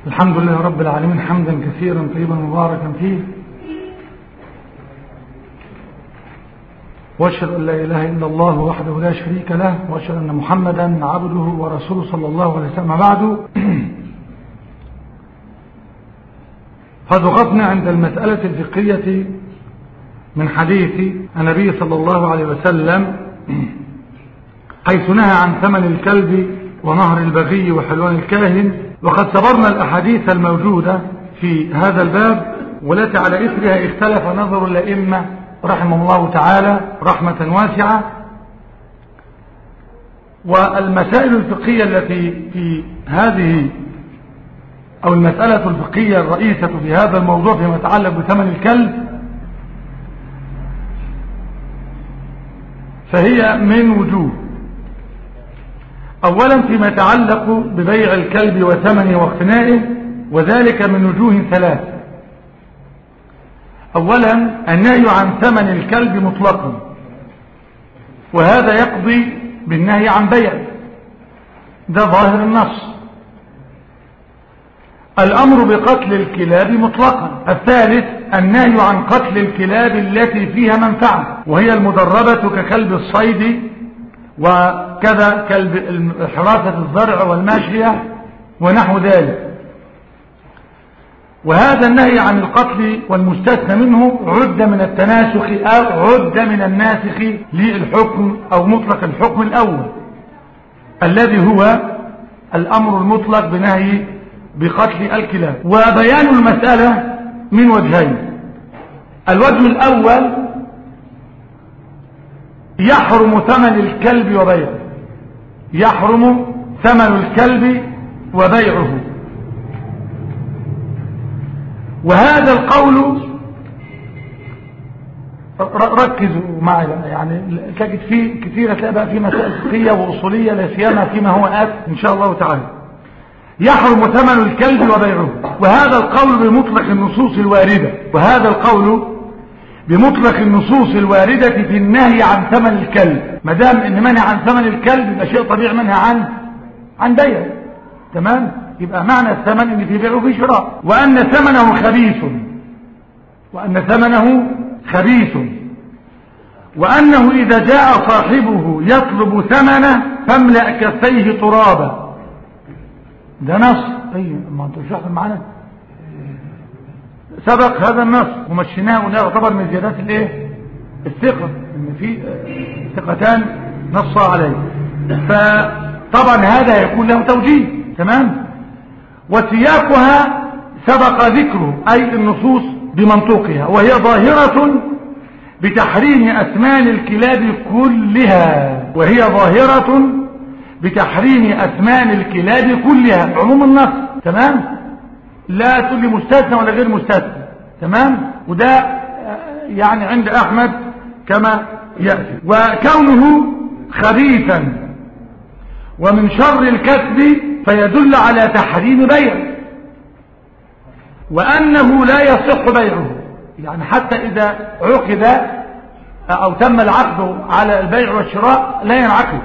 الحمد لله رب العالمين حمدا كثيرا طيبا مباركا فيه واشهد ان لا اله الا الله وحده لا شريك له واشهد ان محمدا عبده ورسوله صلى الله عليه وسلم بعد قد وقفنا عند المسألة الفقهية من حديث النبي صلى الله عليه وسلم حيث نهى عن ثمن الكلب ونهر البغي وحلوان الكاهن وقد صبرنا الأحاديث الموجودة في هذا الباب والتي على إثرها اختلف نظر الأئمة رحمه الله تعالى رحمة واسعة والمسائل الفقهية التي في هذه أو المسألة الفقهية الرئيسة في هذا الموضوع فيما يتعلق بثمن الكلب فهي من وجوه أولا فيما يتعلق ببيع الكلب وثمنه واقتنائه وذلك من وجوه ثلاث أولا النهي عن ثمن الكلب مطلقا وهذا يقضي بالنهي عن بيعه ده ظاهر النص الأمر بقتل الكلاب مطلقا الثالث النهي عن قتل الكلاب التي فيها منفعة وهي المدربة ككلب الصيد وكذا كلب حراسة الزرع والماشية ونحو ذلك وهذا النهي عن القتل والمستثنى منه عد من التناسخ أو عد من الناسخ للحكم أو مطلق الحكم الأول الذي هو الأمر المطلق بنهي بقتل الكلاب وبيان المسألة من وجهين الوجه الأول يحرم ثمن الكلب وبيعه يحرم ثمن الكلب وبيعه وهذا القول ركزوا معي بقى يعني تجد فيه كثيرة تلاقي بقى في مسائل فقهية وأصولية لا سيما فيما هو آت إن شاء الله تعالى يحرم ثمن الكلب وبيعه وهذا القول بمطلق النصوص الواردة وهذا القول بمطلق النصوص الواردة في النهي عن ثمن الكلب ما دام ان منع عن ثمن الكلب يبقى شيء طبيعي منهى عن عن بيعه تمام يبقى معنى الثمن ان في بيع وفي شراء وان ثمنه خبيث وان ثمنه خبيث وانه اذا جاء صاحبه يطلب ثمنه فاملأ كفيه ترابا ده نص ايوه ما انتوا شرحتوا معانا سبق هذا النص ومشيناه وده يعتبر من زيادات الايه الثقه ان في ثقتان نص عليه فطبعا هذا يكون له توجيه تمام وسياقها سبق ذكره اي النصوص بمنطوقها وهي ظاهره بتحريم اسمان الكلاب كلها وهي ظاهره بتحريم أثمان الكلاب كلها عموم النص تمام لا تقول لي مستثنى ولا غير مستثنى تمام وده يعني عند أحمد كما يأتي وكونه خبيثا ومن شر الكسب فيدل على تحريم بيع وأنه لا يصح بيعه يعني حتى إذا عقد أو تم العقد على البيع والشراء لا ينعقد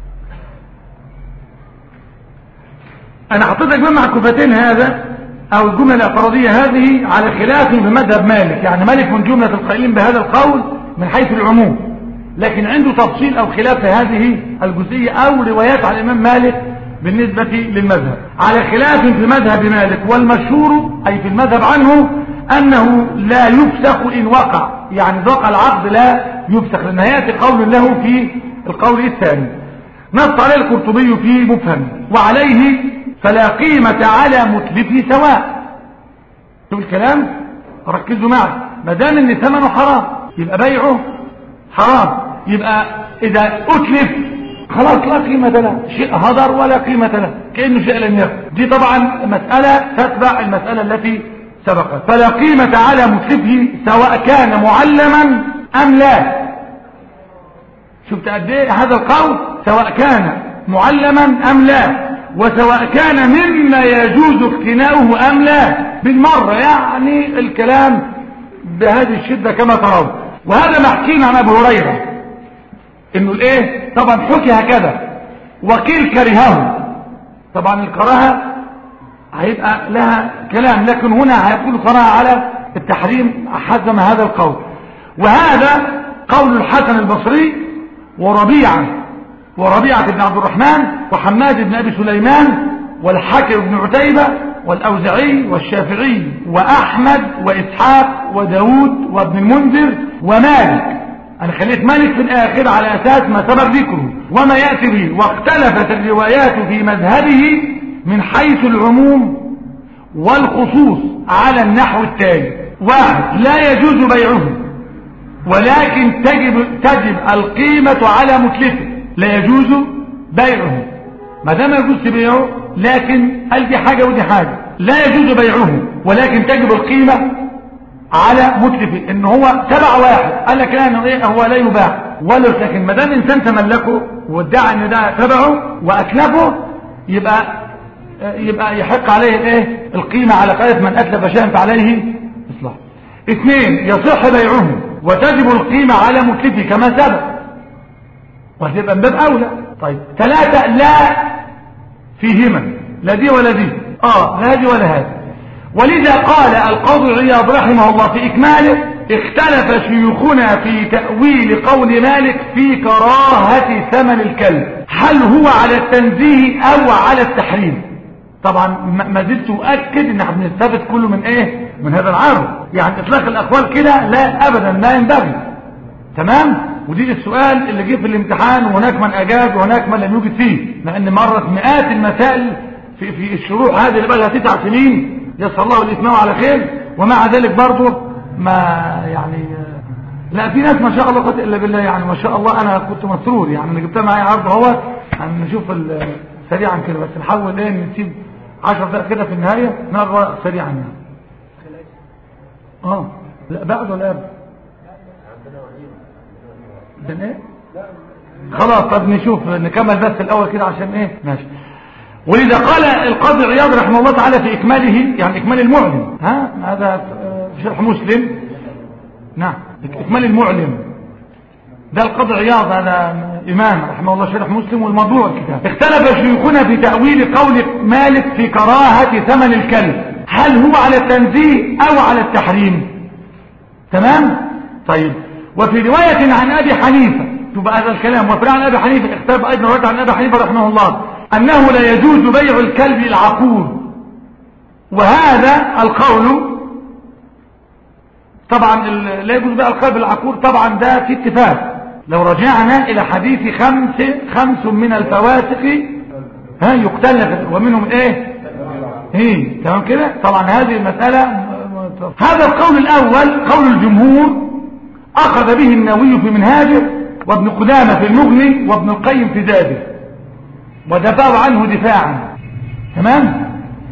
انا حطيت لك مع الكفتين هذا او الجملة الاعتراضية هذه على خلاف في مذهب مالك يعني مالك من جملة القائلين بهذا القول من حيث العموم لكن عنده تفصيل او خلاف في هذه الجزئية او روايات على الامام مالك بالنسبة للمذهب على خلاف في مذهب مالك والمشهور اي في المذهب عنه انه لا يفسخ ان وقع يعني وقع العقد لا يفسخ لان ياتي قول له في القول الثاني نص عليه القرطبي في مفهم وعليه فلا قيمة على متلفه سواء شوف الكلام ركزوا معي ما دام ان ثمنه حرام يبقى بيعه حرام يبقى اذا اتلف خلاص لا قيمة له شيء هدر ولا قيمة له كأنه شيء لم يكن دي طبعا مسألة تتبع المسألة التي سبقت فلا قيمة على متلفه سواء كان معلما ام لا شفت قد ايه هذا القول سواء كان معلما ام لا وسواء كان مما يجوز اقتناؤه ام لا بالمرة يعني الكلام بهذه الشدة كما ترون وهذا محكين عن ابو هريرة انه الايه طبعا حكي هكذا وقيل كرهه طبعا الكراهة هيبقى لها كلام لكن هنا هيقول صراحة على التحريم حزم هذا القول وهذا قول الحسن البصري وربيعة وربيعة بن عبد الرحمن وحماد بن أبي سليمان والحكم بن عتيبة والأوزعي والشافعي وأحمد وإسحاق وداود وابن المنذر ومالك أنا خليت مالك في الآخر على أساس ما سبق ذكره وما يأتي به واختلفت الروايات في مذهبه من حيث العموم والخصوص على النحو التالي واحد لا يجوز بيعه ولكن تجب, تجب القيمة على متلفه لا يجوز بيعه ما دام يجوز تبيعه لكن قال دي حاجة ودي حاجة لا يجوز بيعه ولكن تجب القيمة على متلفه ان هو تبع واحد قال لك لا ايه هو لا يباع ولا لكن ما دام انسان تملكه وادعى ان ده تبعه واتلفه يبقى يبقى يحق عليه الايه القيمة على قائد من اتلف شيئا فعليه اصلاح اثنين يصح بيعه وتجب القيمة على متلفه كما سبق وهتبقى من باب اولى طيب ثلاثة لا فيهما لا دي ولا دي اه لا دي ولا هذه ولذا قال القاضي عياض رحمه الله في إكماله اختلف شيوخنا في تأويل قول مالك في كراهة ثمن الكلب هل هو على التنزيه أو على التحريم طبعا ما زلت أؤكد ان احنا بنستفد كله من ايه من هذا العرض يعني اطلاق الاقوال كده لا ابدا لا ينبغي تمام ودي السؤال اللي جه في الامتحان وهناك من اجاب وهناك من لم يوجد فيه لان مرت مئات المسائل في في الشروح هذه اللي بقى لها تسع سنين يسر الله الإتمام على خير ومع ذلك برضه ما يعني لا في ناس ما شاء الله قد إلا بالله يعني ما شاء الله أنا كنت مسرور يعني أنا جبتها معايا عرض اهوت يعني نشوف سريعا كده بس نحاول ايه نسيب 10 دقائق كده في النهاية نقرأ سريعا يعني اه لا بعد ولا قبل عندنا ايه خلاص طب نشوف نكمل بس الاول كده عشان ايه ماشي ولذا قال القاضي عياض رحمه الله تعالى في إكماله يعني إكمال المعلم ها هذا في شرح مسلم نعم إكمال المعلم ده القاضي عياض هذا إمام رحمه الله شرح مسلم والموضوع الكتاب اختلف شيوخنا في تأويل قول مالك في كراهة ثمن الكلب هل هو على التنزيه أو على التحريم تمام طيب وفي رواية عن أبي حنيفة تبقى هذا الكلام وفي عن أبي حنيفة اختلف أيضا رواية عن أبي حنيفة رحمه الله أنه لا يجوز بيع الكلب العقور وهذا القول طبعا لا يجوز بيع الكلب العقور طبعا ده في اتفاق لو رجعنا إلى حديث خمس خمس من الفواسق ها يقتل ومنهم ايه ايه تمام كده طبعا هذه المسألة هذا القول الأول قول الجمهور أخذ به النووي في منهاجه وابن قدامة في المغني وابن القيم في زاده ودفعوا عنه دفاعا تمام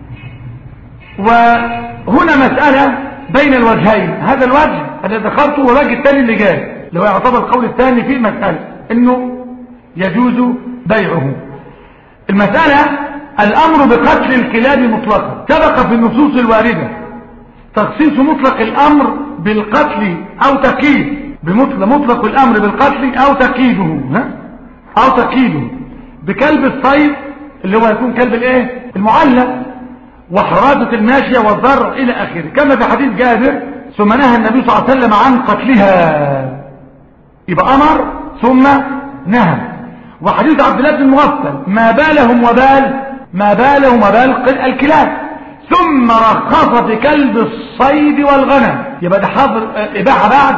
وهنا مسألة بين الوجهين هذا الوجه الذي ذكرته والوجه الثاني اللي جاي اللي هو يعتبر القول الثاني في المسألة انه يجوز بيعه المسألة الامر بقتل الكلاب مطلقا سبق في النصوص الواردة تخصيص مطلق الامر بالقتل او تقييد بمطلق مطلق الامر بالقتل او تقييده ها او تقييده بكلب الصيد اللي هو يكون كلب الايه المعلق وحراسة الماشية والضر الى اخره كما في حديث جابر ثم نهى النبي صلى الله عليه وسلم عن قتلها يبقى امر ثم نهى وحديث عبد الله بن المغفل ما بالهم وبال ما بالهم وبال الكلاب ثم رخص في كلب الصيد والغنم يبقى ده حظر اباحه بعد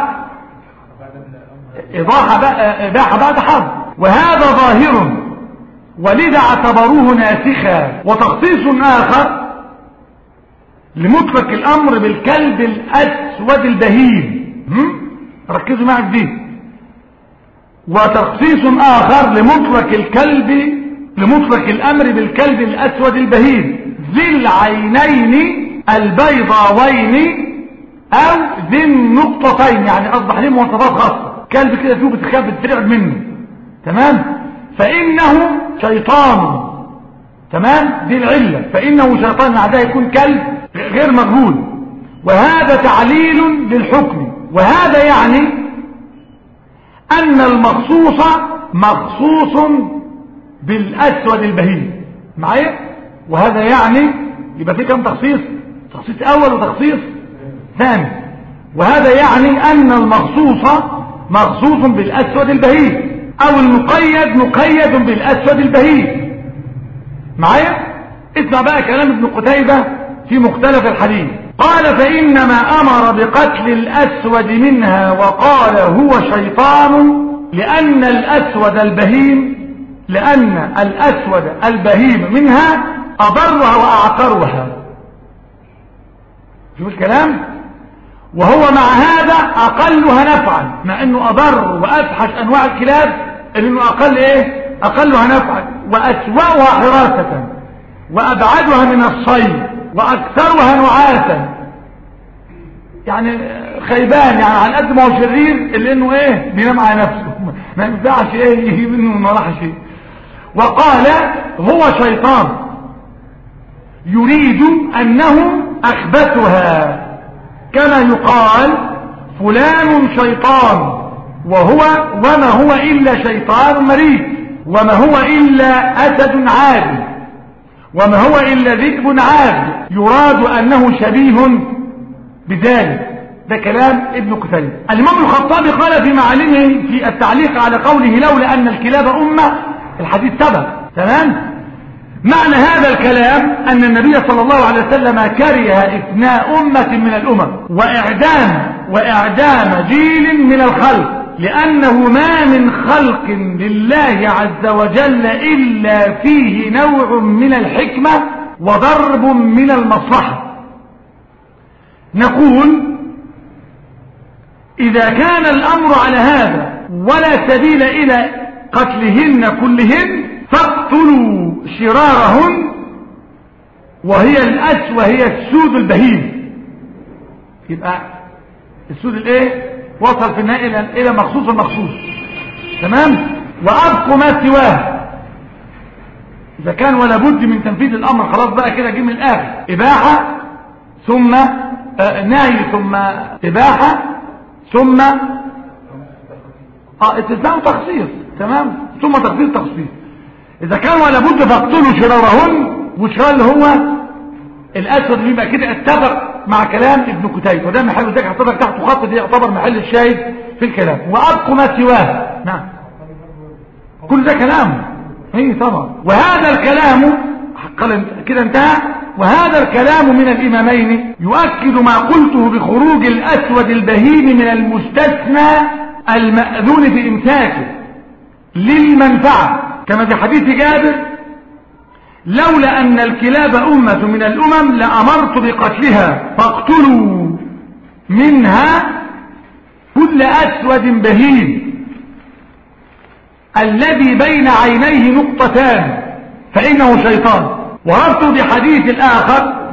اباحه بعد حظر وهذا ظاهر ولذا اعتبروه ناسخا وتخصيص آخر لمطلق الأمر بالكلب الأسود البهيم ركزوا معك دي وتخصيص آخر لمطلق الكلب لمطلق الأمر بالكلب الأسود البهيم ذي العينين البيضاوين أو ذي النقطتين يعني أصبح ليه مواصفات خاصة كلب كده فيه بتخاف بترعب منه تمام فإنه شيطان تمام دي العلة فإنه شيطان مع ده يكون كلب غير مجهول وهذا تعليل للحكم وهذا يعني أن المخصوص مخصوص بالأسود البهيم معايا وهذا يعني يبقى في كم تخصيص تخصيص اول وتخصيص ثاني وهذا يعني ان المخصوص مخصوص بالاسود البهيم او المقيد مقيد بالاسود البهيم معايا اسمع بقى كلام ابن قتيبة في مختلف الحديث قال فإنما أمر بقتل الأسود منها وقال هو شيطان لأن الأسود البهيم لأن الأسود البهيم منها أضرها وأعقرها شوف الكلام وهو مع هذا أقلها نفعا مع أنه أضر وأفحش أنواع الكلاب أنه أقل إيه أقلها نفعا وأسوأها حراسة وأبعدها من الصيد وأكثرها نعاسا يعني خيبان يعني على قد ما هو شرير اللي انه ايه بينام على نفسه ما ينفعش ايه يجيب منه من وراها شيء وقال هو شيطان يريد انه اخبثها كما يقال فلان شيطان وهو وما هو الا شيطان مريض وما هو الا اسد عادي وما هو الا ذئب عادي يراد انه شبيه بذلك ده كلام ابن كثير الامام الخطابي قال في معالمه في التعليق على قوله لولا ان الكلاب امه الحديث سبق تمام معنى هذا الكلام ان النبي صلى الله عليه وسلم كره افناء امه من الامم واعدام واعدام جيل من الخلق لانه ما من خلق لله عز وجل الا فيه نوع من الحكمه وضرب من المصلحه نقول إذا كان الأمر على هذا ولا سبيل إلى قتلهن كلهن فاقتلوا شرارهن وهي الأس وهي السود البهيم يبقى السود الايه وصل في النهاية إلى, إلى مخصوص المخصوص تمام وأبقوا ما سواه إذا كان ولا بد من تنفيذ الأمر خلاص بقى كده جه من الآخر إباحة ثم نهي ثم إباحة ثم اه استثناء وتخصيص تمام ثم تخصيص تخصيص اذا كان ولا بد فاقتلوا شرارهن والشرار اللي هو الاسود اللي يبقى كده اتفق مع كلام ابن كتيب وده محل ذلك اعتبر تحته خط دي يعتبر محل الشاهد في الكلام وابقوا ما سواه نعم كل ده كلام ايه طبعا وهذا الكلام قال كده انتهى وهذا الكلام من الإمامين يؤكد ما قلته بخروج الأسود البهيم من المستثنى المأذون في إمساكه للمنفعة كما في حديث جابر لولا أن الكلاب أمة من الأمم لأمرت بقتلها فاقتلوا منها كل أسود بهيم الذي بين عينيه نقطتان فإنه شيطان وربط بحديث الآخر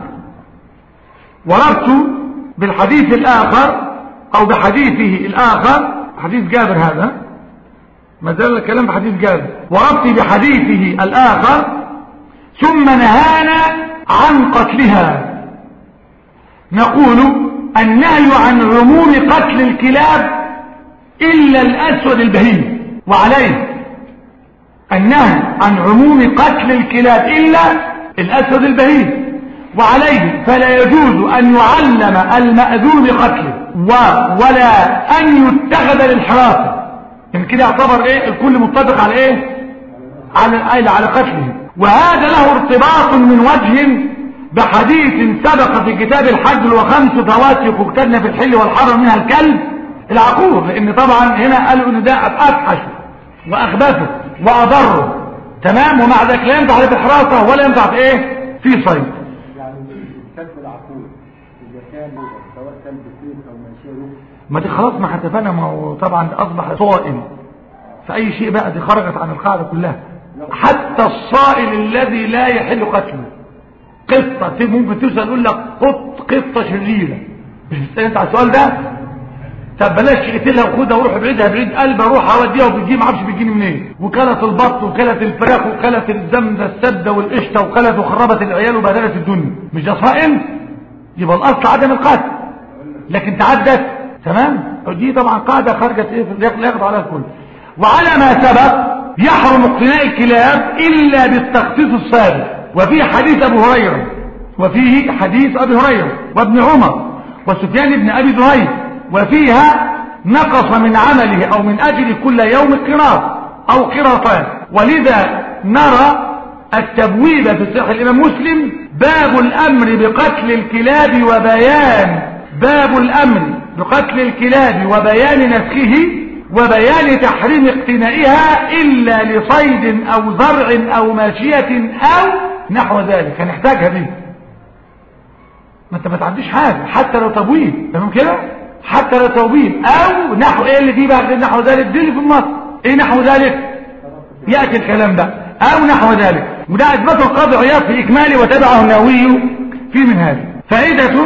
وربط بالحديث الآخر أو بحديثه الآخر حديث جابر هذا ما زال الكلام بحديث جابر وربط بحديثه الآخر ثم نهانا عن قتلها نقول النهي عن عموم قتل الكلاب إلا الأسود البهيم وعليه النهي عن عموم قتل الكلاب إلا الأسود البهيم وعليه فلا يجوز أن يعلم المأذون بقتله و ولا أن يتخذ للحراسة يعني كده يعتبر ايه الكل متفق على ايه على على قتله وهذا له ارتباط من وجه بحديث سبق في كتاب الحج وخمس فواتق اكتبنا في الحل والحرم منها الكلب العقور لان طبعا هنا قالوا ان ده افحش واخبثه واضره تمام ومع ذلك لا ينفع في الحراسه ولا ينفع في ايه في صيد يعني كلب العقور اذا كان سواء كلب سيف او ماشيه ما دي خلاص ما حتفنا ما هو طبعا اصبح صائم فاي شيء بقى دي خرجت عن القاعده كلها حتى الصائل الذي لا يحل قتله قطه ممكن توصل يقول لك قط قطه شريره مش بتسال انت على السؤال ده طب بلاش اقتلها وخدها وروح بعيدها بعيد قلب اروح اوديها وبتجي ما اعرفش بتجيني منين وكلت البط وكلت الفراخ وكلت الزمده السبده والقشطه وكلت وخربت العيال وبهدلت الدنيا مش ده صائم يبقى الاصل عدم القتل لكن تعدت تمام دي طبعا قاعده خرجت ايه لا يقضى عليها الكل وعلى ما سبق يحرم اقتناء الكلاب الا بالتخصيص السابق وفي حديث ابو هريره وفيه حديث أبي هريرة وابن عمر وسفيان بن أبي ذهيب وفيها نقص من عمله أو من أجل كل يوم قراط أو قراطان ولذا نرى التبويب في صحيح الإمام مسلم باب الأمر بقتل الكلاب وبيان باب الأمر بقتل الكلاب وبيان نسخه وبيان تحريم اقتنائها إلا لصيد أو زرع أو ماشية أو نحو ذلك هنحتاجها دي ما انت ما تعديش حاجة حتى لو تبويب تمام كده حتى لو تبويب او نحو ايه اللي فيه بقى نحو ذلك دي اللي في النص ايه نحو ذلك يأتي الكلام ده او نحو ذلك وده اثبته القاضي عياض في اكماله وتبعه النووي في منهاج فائدة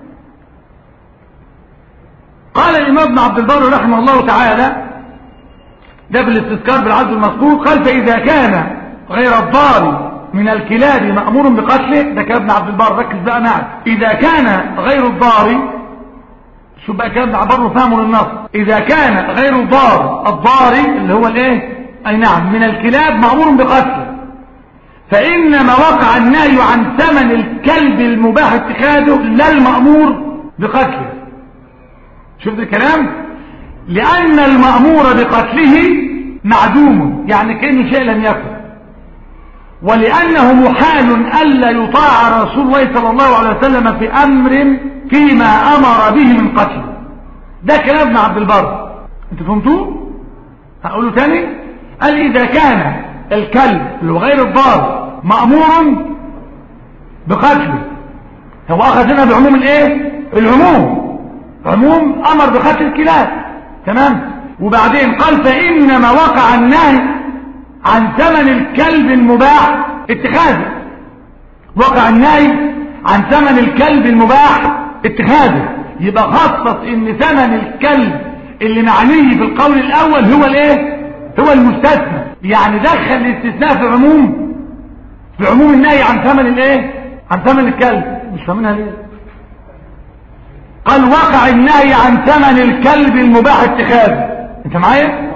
قال الامام ابن عبد البر رحمه الله تعالى ده بالاستذكار بالعدل المذكور قال فاذا كان غير الضار من الكلاب مأمور بقتله ده كلام ابن عبد البر ركز بقى معي اذا كان غير الضار شو بقى كلام ابن عبد البر فهمه للنص اذا كان غير الضار الضاري اللي هو الايه اي نعم من الكلاب مأمور بقتله فانما وقع النهي عن ثمن الكلب المباح اتخاذه لا المأمور بقتله شوف الكلام لان المأمور بقتله معدوم يعني كأنه شيء لم يكن ولأنه محال ألا يطاع رسول الله صلى الله عليه وسلم في أمر فيما أمر به من قتله ده كلام ابن عبد البر انتوا فهمتوه هقوله تاني قال إذا كان الكلب اللي هو غير الضار مأمور بقتله هو أخذ هنا بعموم الايه العموم عموم أمر بقتل الكلاب تمام وبعدين قال فإنما وقع النهي عن ثمن الكلب المباح اتخاذه وقع النهي عن ثمن الكلب المباح اتخاذه يبقى خصص ان ثمن الكلب اللي معنيه في القول الاول هو الايه هو المستثنى يعني دخل الاستثناء في عموم في عموم النهي عن ثمن الايه عن ثمن الكلب مش فاهمينها ليه قال وقع النهي عن ثمن الكلب المباح اتخاذه انت معايا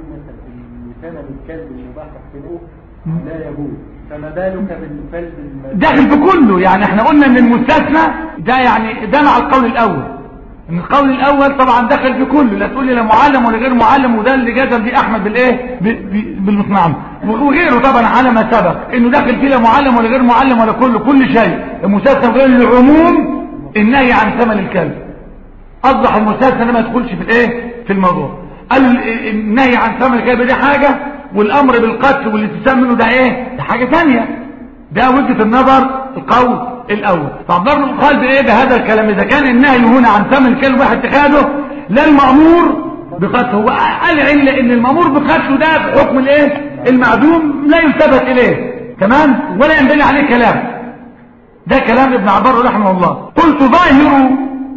ثمن الكلب المباح تقتلوه لا يجوز فما بالك بالكلب الم- داخل في كله يعني احنا قلنا ان المستثنى ده يعني ده مع القول الاول ان القول الاول طبعا داخل في كله لا تقول لي لا معلم ولا غير معلم وده اللي جزم بيه احمد بالايه ب- ب- بالمصنعم وغيره طبعا على ما سبق انه داخل فيه لا معلم ولا غير معلم ولا كله كل شيء المستثنى غير العموم النهي عن ثمن الكلب اصبح المستثنى ما يدخلش في الايه في الموضوع قال ال- النهي عن ثمن الكلب دي حاجه والامر بالقتل والاستسلام منه ده ايه ده حاجه ثانيه ده وجهه النظر القول الاول فعبر قال بايه بهذا الكلام اذا كان النهي هنا عن ثمن الكلب واحد اتخاذه لا المامور بقتله هو قال عله ان المامور بقتله ده في حكم الايه المعدوم لا يلتفت اليه تمام ولا ينبني عليه كلام ده كلام ابن عبر رحمه الله قلت ظاهر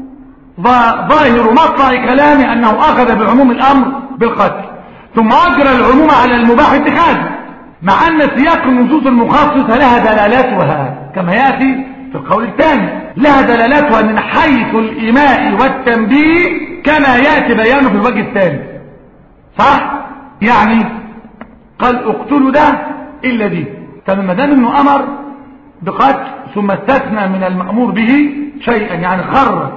ظا- ظاهر مطلع كلامي أنه أخذ بعموم الأمر بالقتل ثم أجرى العموم على المباح اتخاذه مع أن سياق النصوص المخصصة لها دلالاتها كما يأتي في القول الثاني لها دلالاتها من حيث الإيماء والتنبيه كما يأتي بيانه في الوجه الثاني صح؟ يعني قال اقتلوا ده إلا دي طب ما دام انه امر بقتل ثم استثنى من المأمور به شيئا يعني خرج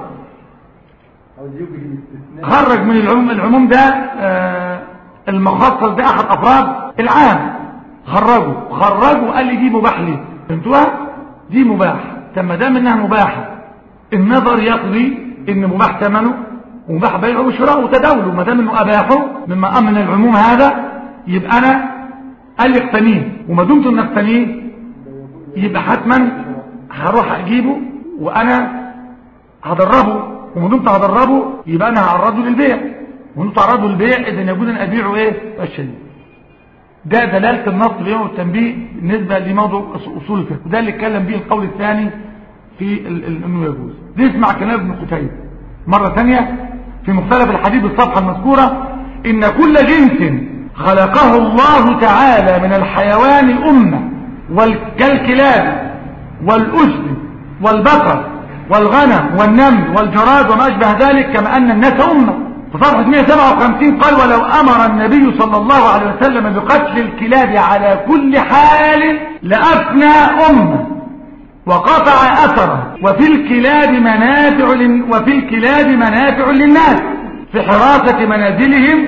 او يوجد الاستثناء خرج من العموم العموم ده آه، المخصص ده احد افراد العام خرجوا خرجوا قال لي دي مباح لي فهمتوها دي مباح طب ما دام انها مباحه النظر يقضي ان مباح ثمنه ومباح بيعه وشراءه وتداوله ما دام انه اباحه مما امن العموم هذا يبقى انا قال لي اقتنيه وما دمت ان اقتنيه يبقى حتما هروح اجيبه وانا هدربه وما دمت هدربه يبقى انا هعرضه للبيع وما دمت هعرضه للبيع اذا يجوز ان ابيعه ايه اشتريه ده دلاله النص اليوم والتنبيه بالنسبه لموضوع أص- اصول الفقه وده اللي اتكلم به القول الثاني في ال- ال- انه يجوز نسمع كلام ابن قتيبة مره ثانيه في مختلف الحديث الصفحه المذكوره ان كل جنس خلقه الله تعالى من الحيوان امه وال- كالكلاب والاسد والبقر والغنم والنمل والجراد وما أشبه ذلك كما أن الناس أمة في صفحة 157 قال ولو أمر النبي صلى الله عليه وسلم بقتل الكلاب على كل حال لأفنى أمة وقطع أثره وفي الكلاب منافع لن... وفي الكلاب منافع للناس في حراسة منازلهم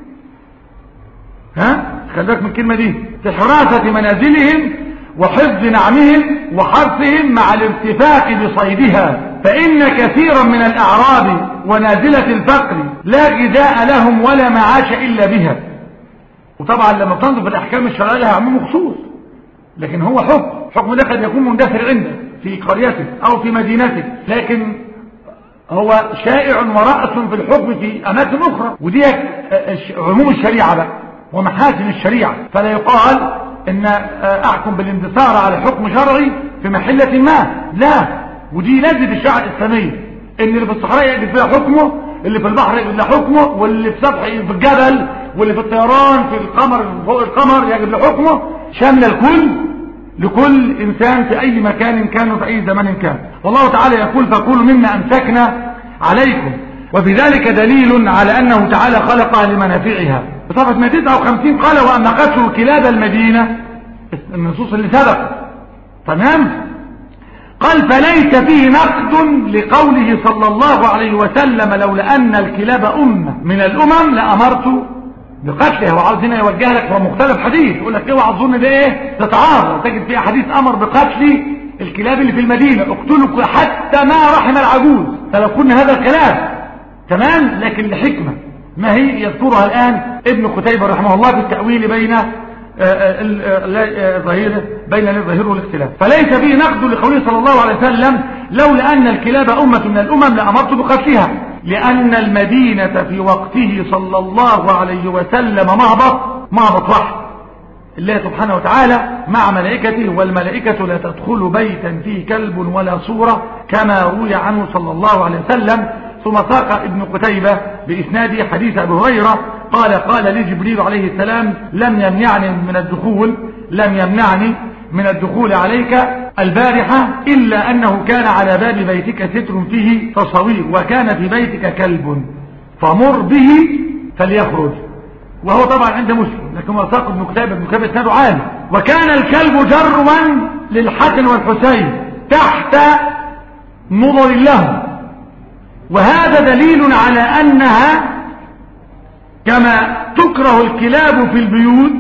ها خلي بالك من الكلمة دي في حراسة منازلهم وحفظ نعمهم وحرثهم مع الارتفاق بصيدها فإن كثيرا من الأعراب ونازلة الفقر لا غذاء لهم ولا معاش إلا بها وطبعا لما تنظر في الأحكام الشرعية لها عموم خصوص لكن هو حكم حكم ده قد يكون مندثر عندك في قريتك أو في مدينتك لكن هو شائع ورأس في الحكم في أماكن أخرى ودي عموم الشريعة بقى ومحاسن الشريعة فلا يقال ان احكم بالاندثار على حكم شرعي في محلة ما لا ودي لازم الشريعة الاسلامية ان اللي في الصحراء يجب فيها حكمه اللي في البحر يجب له حكمه واللي في سطح في الجبل واللي في الطيران في القمر فوق القمر يجب له حكمه شامل الكل لكل انسان في اي مكان كان وفي اي زمان كان والله تعالى يقول فكلوا مما امسكنا عليكم وفي ذلك دليل على انه تعالى خلقها لمنافعها في صفحة 259 قال وأن قتلوا كلاب المدينة النصوص اللي سبق تمام قال فليس فيه نقد لقوله صلى الله عليه وسلم لولا أن الكلاب أمة من الأمم لأمرت بقتلها وعاوز هنا يوجه لك هو مختلف حديث يقول لك اوعى تظن ده ايه تتعارض تجد فيه حديث امر بقتل الكلاب اللي في المدينه اقتلوا حتى ما رحم العجوز فلو كنا هذا الكلام تمام لكن لحكمه ما هي يذكرها الآن ابن قتيبة رحمه الله في التأويل بين ظهيره بين الظهير والاختلاف فليس فيه نقد لقوله صلى الله عليه وسلم لولا أن الكلاب أمة من الأمم لأمرت بقتلها لأن المدينة في وقته صلى الله عليه وسلم مهبط مهبط وحي الله سبحانه وتعالى مع ملائكته والملائكة لا تدخل بيتا فيه كلب ولا صورة كما روي عنه صلى الله عليه وسلم ثم ساق ابن قتيبة بإسناده حديث أبي هريرة قال قال لي جبريل عليه السلام لم يمنعني من الدخول لم يمنعني من الدخول عليك البارحة إلا أنه كان على باب بيتك ستر فيه تصوير وكان في بيتك كلب فمر به فليخرج وهو طبعا عند مسلم لكن وثاق ابن كتاب ابن كتاب اسناده عالي وكان الكلب جروا للحسن والحسين تحت نظر الله وهذا دليل على أنها كما تكره الكلاب في البيوت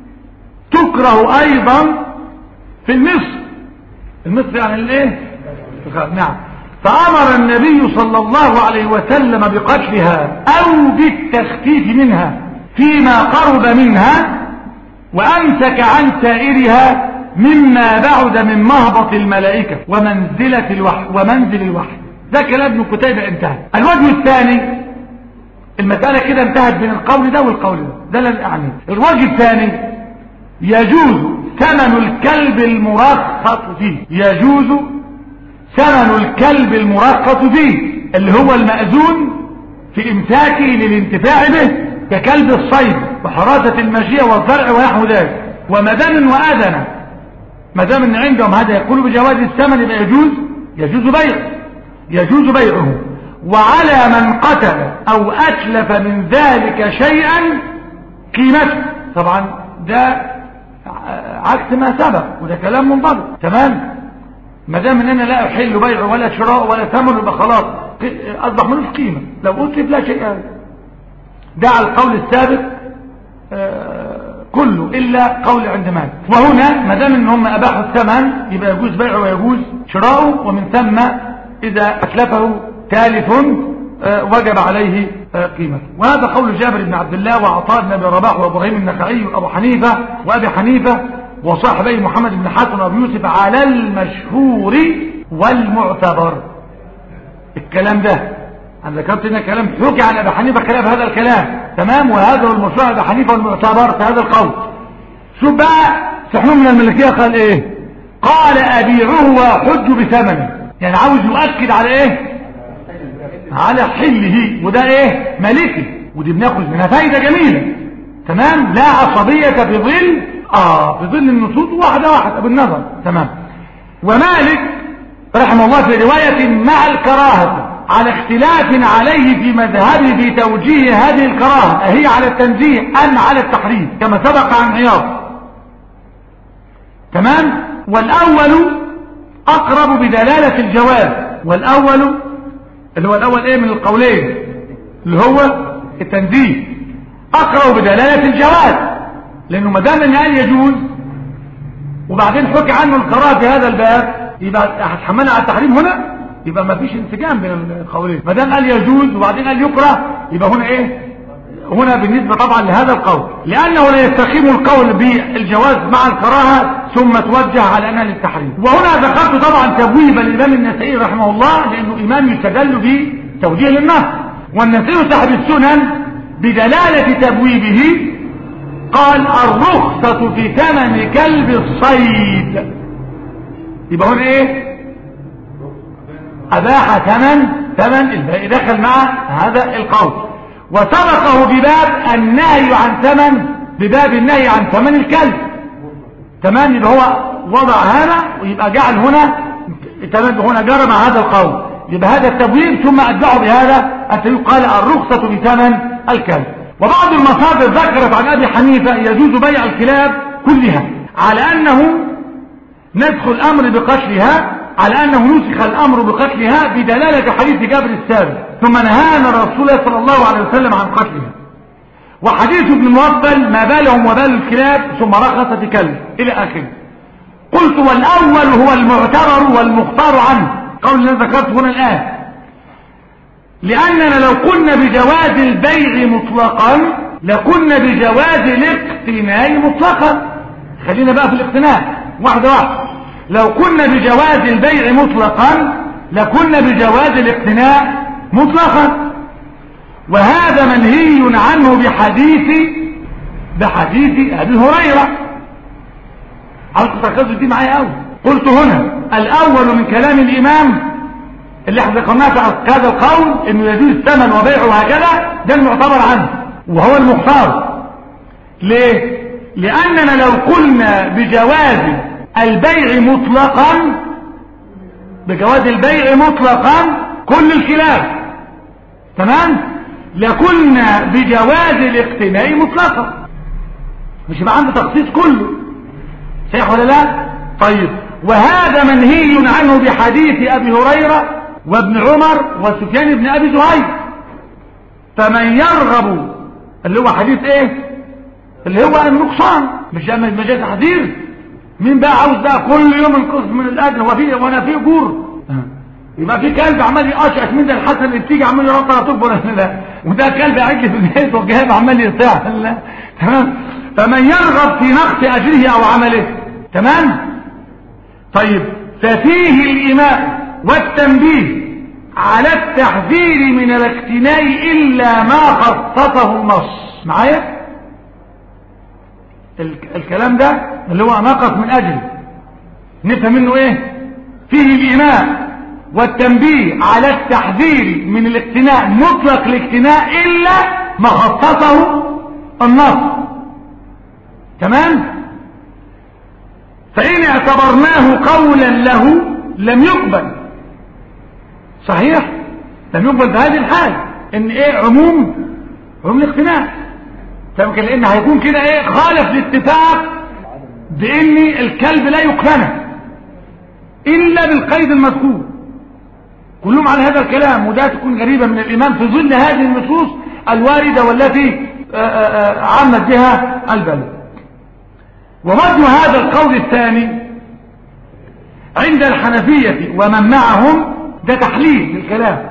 تكره أيضا في المصر المصر يعني الايه نعم فأمر النبي صلى الله عليه وسلم بقتلها أو بالتخفيف منها فيما قرب منها وأمسك عن سائرها مما بعد من مهبط الملائكة ومنزلة الوحي ومنزل الوحي ده كلام ابن كتيبة انتهى الوجه الثاني المسألة كده انتهت بين القول ده والقول ده ده اللي يعني الوجه الثاني يجوز ثمن الكلب المرخص فيه يجوز ثمن الكلب المرخص فيه اللي هو المأذون في امساكه للانتفاع به ككلب الصيد وحراسة المشية والزرع ونحو ذلك ومدام وأذن ما دام ان عندهم هذا يقول بجواز الثمن يبقى يجوز يجوز بيعه يجوز بيعه وعلى من قتل او اتلف من ذلك شيئا قيمته طبعا ده عكس ما سبق وده كلام منضبط تمام ما دام ان انا لا احل بيعه ولا شراء ولا ثمن يبقى خلاص اصبح ملوش قيمه لو اتلف لا شيء هذا ده على القول السابق آه كله الا قول عند مالك وهنا ما دام ان هم اباحوا الثمن يبقى يجوز بيعه ويجوز شراؤه ومن ثم إذا أتلفه تالف وجب عليه قيمته وهذا قول جابر بن عبد الله وعطاء بن أبي رباح وإبراهيم النخعي وأبو حنيفة وأبي حنيفة وصاحبي محمد بن حسن وأبي يوسف على المشهور والمعتبر الكلام ده أنا ذكرت هنا كلام حكي عن أبي حنيفة خلاف هذا الكلام تمام وهذا هو المشهور أبي حنيفة والمعتبر في هذا القول شوف بقى سحنون من الملكية قال إيه قال أبيعه وحج بثمنه يعني عاوز يؤكد على ايه على حله وده ايه ملكي ودي بناخذ منها فايدة جميلة تمام لا عصبية في ظل اه في ظل النصوص واحدة واحدة بالنظر تمام ومالك رحمه الله في رواية مع الكراهة على اختلاف عليه في مذهبه في توجيه هذه الكراهة أهي على التنزيه أم على التحريم كما سبق عن عياض تمام والأول اقرب بدلالة الجواز والاول اللي هو الاول ايه من القولين اللي هو التنزيه اقرب بدلالة الجواز لانه ما دام ان قال يجوز وبعدين حكي عنه القراءة في هذا الباب يبقى هتحملها على التحريم هنا يبقى ما فيش انسجام بين القولين ما دام قال يجوز وبعدين قال يكره يبقى هنا ايه هنا بالنسبة طبعا لهذا القول لأنه لا يستقيم القول بالجواز مع الكراهة ثم توجه على أنها للتحريم وهنا ذكرت طبعا تبويب الإمام النسائي رحمه الله لأنه إمام يستدل بتوجيه للنص والنسائي صاحب السنن بدلالة تبويبه قال الرخصة في ثمن كلب الصيد يبقى هنا ايه أباح ثمن ثمن الباقي دخل مع هذا القول وسبقه بباب النهي عن ثمن بباب النهي عن ثمن الكلب تمام يبقى هو وضع هذا ويبقى جعل هنا تمام هنا جرى مع هذا القول يبقى هذا التبويب ثم أتبعه بهذا التبويب قال الرخصة بثمن الكلب وبعض المصادر ذكرت عن أبي حنيفة يجوز بيع الكلاب كلها على أنه نسخ الأمر بقتلها على أنه نسخ الأمر بقتلها بدلالة حديث جابر السابق ثم نهانا رسول الله صلى الله عليه وسلم عن قتلها وحديث ابن موفل ما بالهم وبال الكلاب ثم رخص في كلب إلى آخره قلت والأول هو المعتبر والمختار عنه قول الذي ذكرته هنا الآن لأننا لو قلنا بجواز البيع مطلقا لكنا بجواز الاقتناء مطلقا خلينا بقى في الاقتناء واحدة واحدة لو كنا بجواز البيع مطلقا لكنا بجواز الاقتناء مطلقا وهذا منهي عنه بحديث بحديث ابي هريره عاوزكم تركزوا دي معايا قوي قلت هنا الاول من كلام الامام اللي احنا ذكرناه في هذا القول انه يجوز الثمن وبيعه وهكذا ده المعتبر عنه وهو المختار ليه لاننا لو قلنا بجواز البيع مطلقا بجواز البيع مطلقا كل الكلاب تمام لكنا بجواز الاقتناء مطلقا مش يبقى عنده تخصيص كله صحيح ولا لا طيب وهذا منهي عنه بحديث ابي هريره وابن عمر وسفيان بن ابي زهير فمن يرغب اللي هو حديث ايه اللي هو النقصان مش مجاز تحذير مين بقى عاوز بقى كل يوم القسط من الاجر هو في وانا في جور يبقى في كلب عمال يقشعش من ده الحسن اللي بتيجي عمال يرطع تكبر لا وده كلب عجل في البيت وجهاب عمال يطيع لا تمام فمن يرغب في نقص اجره او عمله تمام طيب ففيه الايماء والتنبيه على التحذير من الاقتناء الا ما خصصه النص معايا الكلام ده اللي هو نقص من اجله نفهم منه ايه فيه الايماء والتنبيه على التحذير من الاقتناء مطلق الاقتناء الا ما خصصه النص تمام فان اعتبرناه قولا له لم يقبل صحيح لم يقبل في هذه الحال ان ايه عموم عموم الاقتناء فيمكن لان هيكون كده ايه خالف الاتفاق بان الكلب لا يقتنى الا بالقيد المذكور كلهم على هذا الكلام وده تكون غريبة من الإمام في ظل هذه النصوص الواردة والتي عمت بها البلد ومثل هذا القول الثاني عند الحنفية ومن معهم ده تحليل للكلام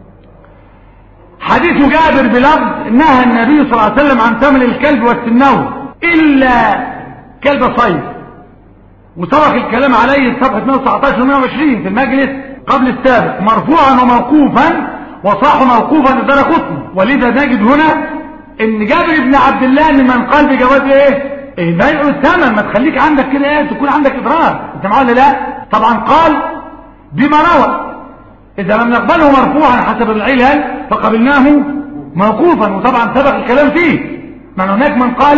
حديث جابر بلفظ نهى النبي صلى الله عليه وسلم عن ثمن الكلب والسنور إلا كلب صيد وسبق الكلام عليه صفحة 119 و 120 في المجلس قبل السابق مرفوعا وموقوفا وصاح موقوفا لدار قطن ولذا نجد هنا ان جابر بن عبد الله ممن قال بجواز ايه ايه بيع الثمن ما تخليك عندك كده ايه تكون عندك ادراك انت معاه ولا لا طبعا قال بما روى اذا لم نقبله مرفوعا حسب العلل فقبلناه موقوفا وطبعا سبق الكلام فيه من هناك من قال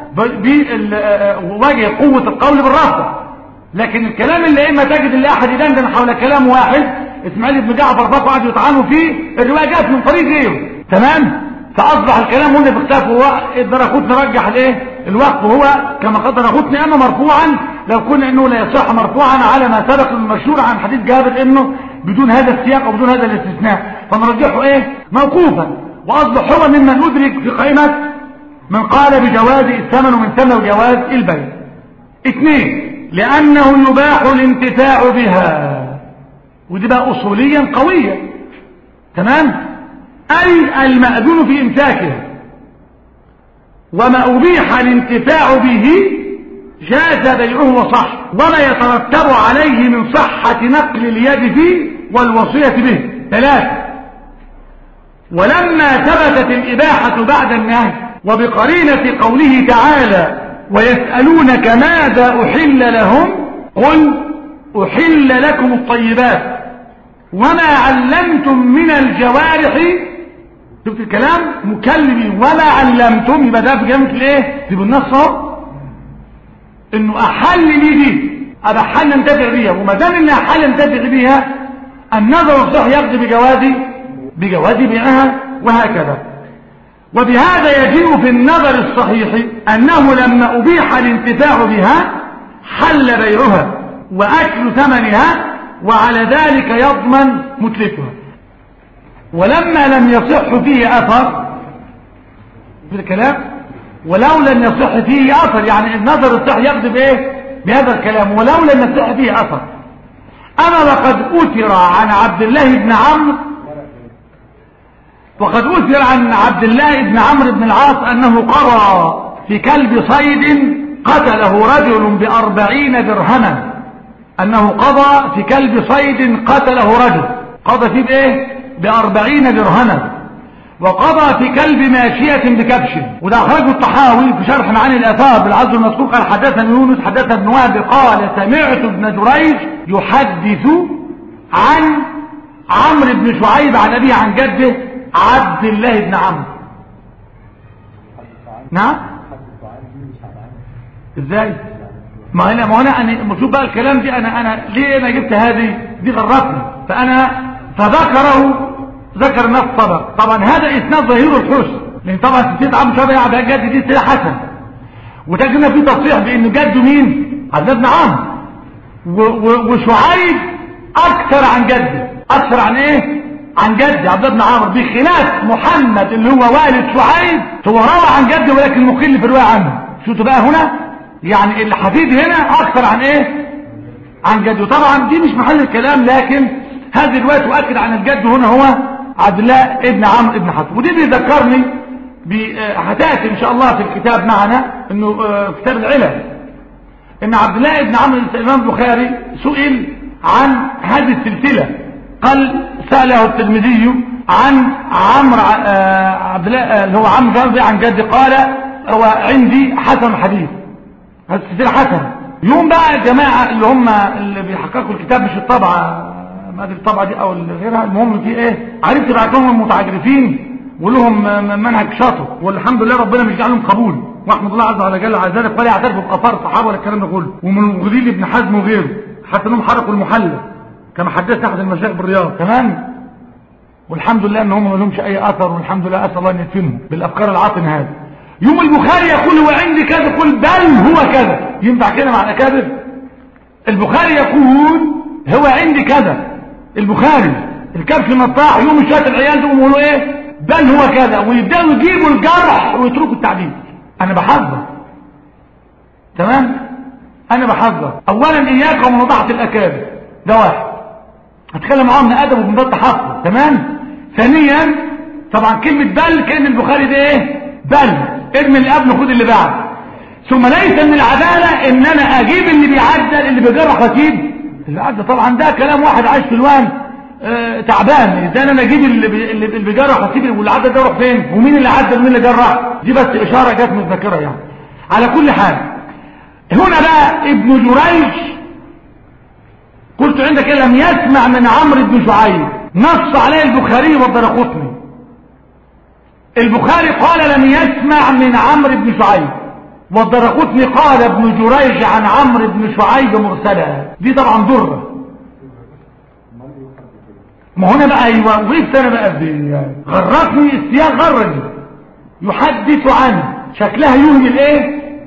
بوجه قوة القول بالرفض لكن الكلام اللي اما تجد اللي احد يدندن حول كلام واحد اسماعيل بن جعفر فقوا قعدوا يطعنوا فيه الروايه جت من طريق غيره تمام فاصبح الكلام هنا باختلاف هو الدرقوت نرجح الايه الوقف هو كما قدر غطني اما مرفوعا لو كنا انه لا يصح مرفوعا على ما سبق المشهور عن حديث جابر انه بدون هذا السياق وبدون هذا الاستثناء فنرجحه ايه موقوفا واصبح هو ممن ادرك في قائمه من قال بجواز الثمن ومن ثمن جواز البيع اثنين لانه يباح الانتفاع بها ودي بقى اصوليا قويه تمام اي المأذون في امساكها وما أبيح الانتفاع به جاز بيعه وصح وما يترتب عليه من صحة نقل اليد فيه والوصية به ثلاثة ولما ثبتت الإباحة بعد النهي وبقرينة قوله تعالى ويسألونك ماذا أحل لهم قل أحل لكم الطيبات وما علمتم من الجوارح شفت الكلام مكلمي وما علمتم يبقى ده في جامعة الايه دي بالنص اهو انه احل لي دي ابقى احل انتفع بيها وما دام ان احل انتفع بيها النظر الصح يقضي بجوازي بجوازي بيعها وهكذا وبهذا يجيء في النظر الصحيح انه لما ابيح الانتفاع بها حل بيعها واكل ثمنها وعلى ذلك يضمن متلفها ولما لم يصح فيه أثر في الكلام ولو لم يصح فيه أثر يعني النظر الصح يقضي بإيه بهذا الكلام ولو لم يصح فيه أثر أنا لقد أثر عن عبد الله بن عمرو وقد أثر عن عبد الله بن عمرو بن العاص أنه قضى في كلب صيد قتله رجل بأربعين درهما أنه قضى في كلب صيد قتله رجل قضى فيه بإيه بأربعين درهما وقضى في كلب ماشية بكبش وده أخرجه الطحاوي في شرح معاني الآثار بالعز المذكور قال حدثنا يونس حدثنا ابن وهب قال سمعت ابن جريج يحدث عن عمرو بن شعيب عن أبيه عن جده عبد الله بن عمرو نعم ازاي ما هنا ما هنا انا شوف بقى الكلام دي انا انا ليه انا جبت هذه دي غرتني فانا فذكره ذكر نفس طبق طبعا هذا اسناد ظهير الحسن لان طبعا ستين عم شبه عبد الجد دي سيدة حسن وتجدنا في تصريح بان جده مين عبد بن عمرو وشعيب اكثر عن جده اكثر عن ايه عن جد عبد بن عمرو بخلاف محمد اللي هو والد شعيب هو روى عن جده ولكن مقل في الروايه عنه شفتوا بقى هنا يعني الحديد هنا اكثر عن ايه عن جده طبعا دي مش محل الكلام لكن هذه الروايه تؤكد عن الجد هنا هو عبد الله ابن عمرو ابن حاتم ودي بيذكرني هتاتي ان شاء الله في الكتاب معنا انه كتاب العلل ان عبد الله ابن عمرو الامام البخاري سئل عن هذه السلسله قال ساله الترمذي عن عمرو عبد الله اللي هو عمرو عن جد قال هو عندي حسن حديث هذه السلسله حسن يوم بقى الجماعه اللي هم اللي بيحققوا الكتاب مش الطبعه ما ادري الطبعه دي او غيرها المهم في ايه عرفت بعت لهم المتعجرفين ولهم منهج شاطر والحمد لله ربنا مش جعلهم قبول واحمد الله عز وجل على ذلك ولا يعترفوا بقفار الصحابه ولا الكلام ده كله ومن غديل ابن حزم وغيره حتى انهم حرقوا المحلى كما حدثت احد المشايخ بالرياض تمام والحمد لله ان هم ما لهمش اي اثر والحمد لله اسال الله ان يدفنهم بالافكار العاطنه هذه يوم البخاري يقول هو عندي كذا يقول بل هو كذا ينفع كده مع الاكابر البخاري يقول هو عندي كذا البخاري الكبش النطاح يوم شويه العيال دول يقولوا ايه بل هو كذا ويبداوا يجيبوا الجرح ويتركوا التعديل انا بحذر تمام انا بحذر اولا اياك ومناضحه الاكابر ده واحد هتكلم معاهم من ادب ومن ضد تحفظ تمام ثانيا طبعا كلمه بل كلمه البخاري ده ايه بل ارمي اللي قبله خد اللي بعد ثم ليس من العداله ان انا اجيب اللي بيعدل اللي بيجرح واسيب اللي عدل طبعا ده كلام واحد عايش في الوان آه تعبان ازاي انا اجيب اللي بي... اللي بيجرح واسيب واللي عدل ده يروح فين ومين اللي عدل ومين اللي جرح دي بس اشاره جت من الذاكره يعني على كل حال هنا بقى ابن جريج قلت عندك إيه لم يسمع من عمرو بن شعيب نص عليه البخاري والدرقطني البخاري قال لم يسمع من عمرو بن شعيب والدرقطني قال ابن جريج عن عمرو بن شعيب مرسلا دي طبعا ضره ما هنا بقى ايوه وقفت انا بقى دي غرتني السياق غرني يحدث عنه شكلها يوهم الايه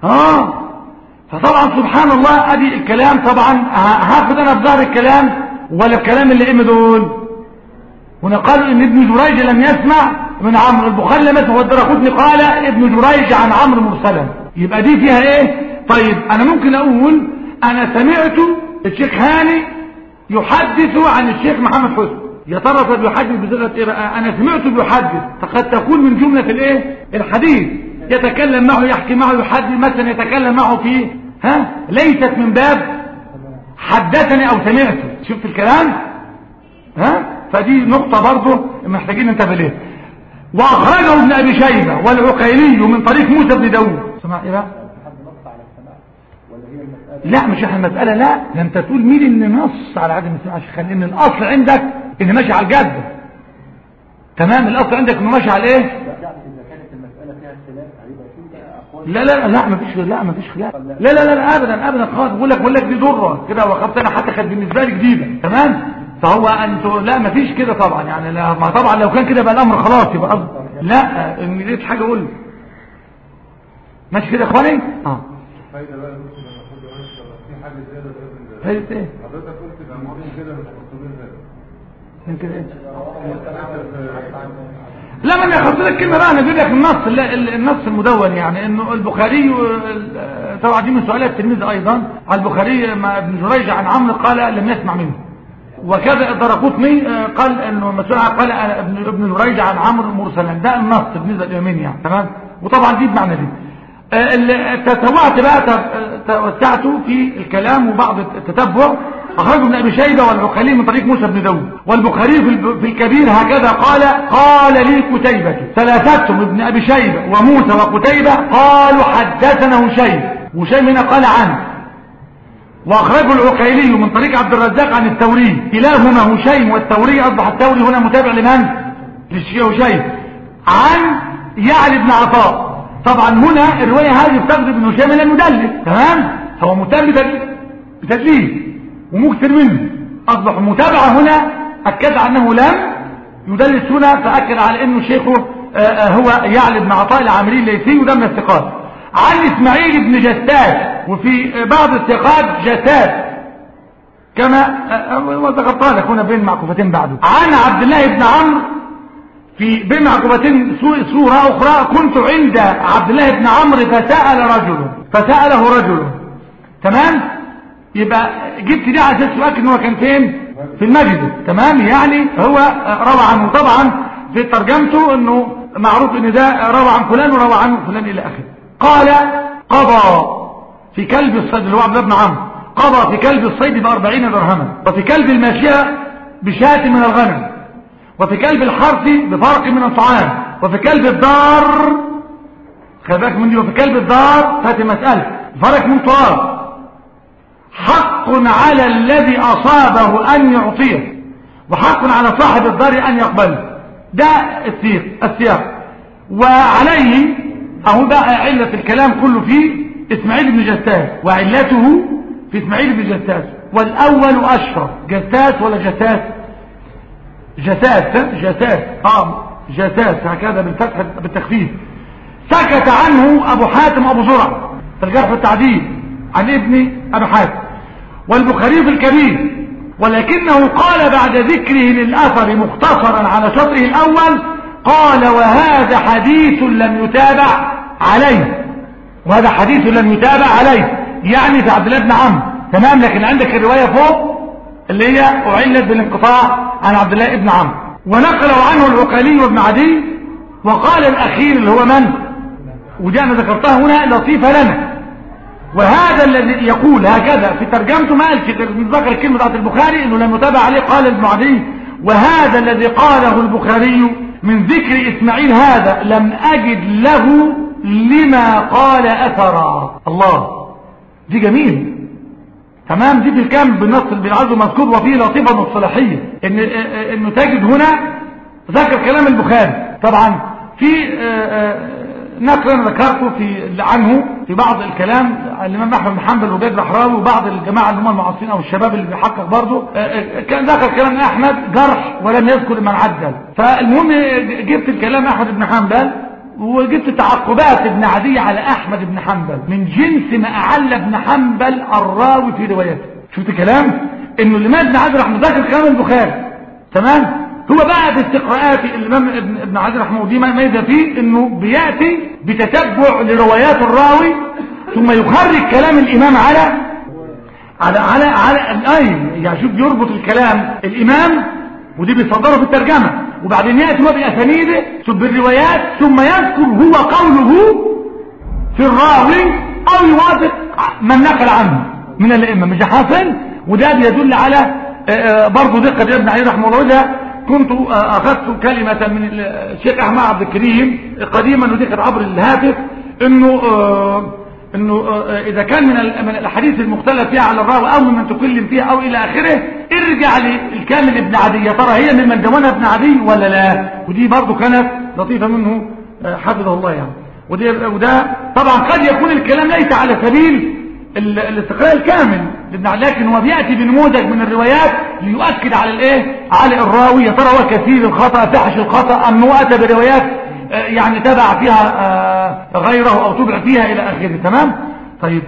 اه فطبعا سبحان الله ادي الكلام طبعا هاخد انا بظهر الكلام ولا الكلام اللي ايه دول هنا قالوا ان ابن جريج لم يسمع من عمرو البخاري لم يسمع والدرقطني قال ابن جريج عن عمرو مرسلا يبقى دي فيها ايه طيب انا ممكن اقول انا سمعت الشيخ هاني يحدث عن الشيخ محمد حسن يا ترى طب يحدث بصيغه ايه بقى انا سمعته بيحدث فقد تكون من جمله الايه الحديث يتكلم معه يحكي معه يحدث مثلا يتكلم معه في ها ليست من باب حدثني او سمعته شفت الكلام ها فدي نقطه برضه محتاجين ننتبه ليها واخرجه ابن ابي شيبه والعقيلي من طريق موسى بن داوود سمع ايه بقى حد نص على السماع ولا هي المسألة لا مش احنا المسألة لا ده انت تقول مين اللي نص على عدم السماع عشان ان الاصل عندك ان ماشي على الجد تمام الاصل عندك انه ماشي على ايه يعني إذا كانت المسألة فيها اختلاف هيبقى في بقى أقوال لا لا لا ما فيش لا ما فيش خلاف لا لا لا, لا ابدا ابدا خالص بقول لك بقول لك دي ضره كده وخبط انا حتى كانت بالنسبه لي جديده تمام فهو انتوا لا ما فيش كده طبعا يعني لا ما طبعا لو كان كده بقى الامر خلاص يبقى قصد لا ان لقيت حاجه اقول ماشي كده يا اخواني اه فايدة بقى بص لما كنت قلت في حاجة زيادة لازم ده فايدة ايه حضرتك قلت ده الماضي كده مش مطلوبين هذا من كده ايه لا ما انا اخذت لك كلمه بقى انا اجيب لك النص لا، ال- النص المدون يعني انه البخاري ال- طبعا دي من سؤالات التلميذ ايضا على البخاري ما ابن جريج عن عمرو قال لم يسمع منه وكذا الدرقطني آه، قال انه مسؤول عنه قال آه، ابن ابن جريج عن عمرو مرسلا ده النص بالنسبه لليمين يعني تمام وطبعا دي بمعنى دي آه، ال- تتوعت بقى ت- توسعت في الكلام وبعض التتبع أخرجه ابن أبي شيبة والعقلي من طريق موسى بن داود والبخاري في الب- في الكبير هكذا قال قال لي قتيبة ثلاثتهم ابن أبي شيبة وموسى وقتيبة قالوا حدثنا هشيم وشيم هنا قال عنه وأخرجه العقيلي من طريق عبد الرزاق عن الثوري كلاهما هشيم والثوري أصبح الثوري هنا متابع لمن؟ للشيخ هشيم عن يعلي بن عطاء طبعا هنا الرواية هذه بتقصد ابن هشام لم يدلس تمام هو متابع بتدليس بتدليس ومكثر منه أصبح متابعة هنا أكد أنه لم يدلس هنا فأكد على أنه شيخه آه، آه، هو يعلي بن عطاء العامري الليثي وده من الثقات عن إسماعيل بن جساس وفي بعض الثقات جساس كما آه، آه، وذكرتها لك هنا بين معكوفتين بعده عن عبد الله بن عمرو في بين معكوفتين سو- سورة أخرى كنت عند عبد الله بن عمرو فسأل رجل فسأله رجل تمام يبقى جبت دي على اساس تؤكد ان هو كان فين في المسجد تمام يعني هو روى عنه طبعا في ترجمته انه معروف ان ده روى عن فلان وروى عنه فلان الى اخره قال قضى في كلب الصيد اللي هو عبد الله بن عمرو قضى في كلب الصيد بأربعين درهما وفي كلب الماشية بشاة من الغنم وفي كلب الحرث بفرق من الطعام وفي كلب الدار خلي بالك من دي وفي كلب الدار هذه مسألة فرق من تراب حق على الذي أصابه أن يعطيه وحق على صاحب الدار أن يقبله ده السياق السياق وعليه أهو بقى علة الكلام كله في إسماعيل بن جساس وعلته في إسماعيل بن جساس والأول أشهر جساس ولا جساس جساس جساس آه جساس هكذا بالفتح بالتخفيف سكت عنه أبو حاتم أبو زرع في الجرح والتعديل عن ابن أبي حاتم والبخاري في الكبير ولكنه قال بعد ذكره للأثر مختصرا على شطره الأول قال وهذا حديث لم يتابع عليه وهذا حديث لم يتابع عليه يعني في عبد الله بن عمرو تمام لكن عندك الرواية فوق اللي هي أعلت بالانقطاع عن عبد الله بن عمرو ونقله عنه العقالي وابن عدي وقال الأخير اللي هو من ودي أنا ذكرتها هنا لطيفة لنا وهذا الذي يقول هكذا في ترجمته ما قالش ذكر الكلمة بتاعت البخاري انه لم يتابع عليه قال ابن عدي وهذا الذي قاله البخاري من ذكر اسماعيل هذا لم اجد له لما قال اثرا الله دي جميل تمام دي في الكامل بالنص اللي بالعرض مذكور وفيه لطيفة مصطلحية ان انه تجد هنا ذكر كلام البخاري طبعا في آه، آه، نقل انا ذكرته في عنه في بعض الكلام الامام احمد بن حنبل وجاد الحراوي وبعض الجماعه اللي هم المعاصرين او الشباب اللي بيحقق برضه آه، آه، كان ذكر كلام احمد جرح ولم يذكر من عدل فالمهم جبت الكلام احمد بن حنبل وجبت تعقبات ابن عدي على احمد بن حنبل من جنس ما اعل ابن حنبل الراوي في روايته شفت كلام انه الامام ابن عدي رحمه الله ذكر كلام البخاري تمام هو بقى في استقراءات الامام ابن ابن عدي رحمه الله ما ميزه فيه انه بياتي بتتبع لروايات الراوي ثم يخرج كلام الامام على على على على الاي يعني شوف يربط الكلام الامام ودي بيصدره في الترجمه وبعدين ياتي هو باسانيده ثم بالروايات ثم يذكر هو قوله في الراوي او يوافق من نقل عنه من الائمه مش حاصل وده بيدل على برضه دقه ابن علي رحمه الله ده كنت اخذت كلمه من الشيخ احمد عبد الكريم قديما ودي كانت عبر الهاتف انه انه اذا كان من من الاحاديث المختلف فيها على الراوي او ممن تكلم فيها او الى اخره ارجع للكامل ابن عدي يا ترى هي ممن دونها ابن عدي ولا لا ودي برضه كانت لطيفه منه حفظه الله يعني ودي وده طبعا قد يكون الكلام ليس على سبيل الاستقراء الكامل لكن هو بياتي بنموذج من الروايات ليؤكد على الايه على الراوي يا ترى هو كثير الخطا فحش الخطا ام هو اتى بروايات يعني تبع فيها غيره او تبع فيها الى اخره تمام طيب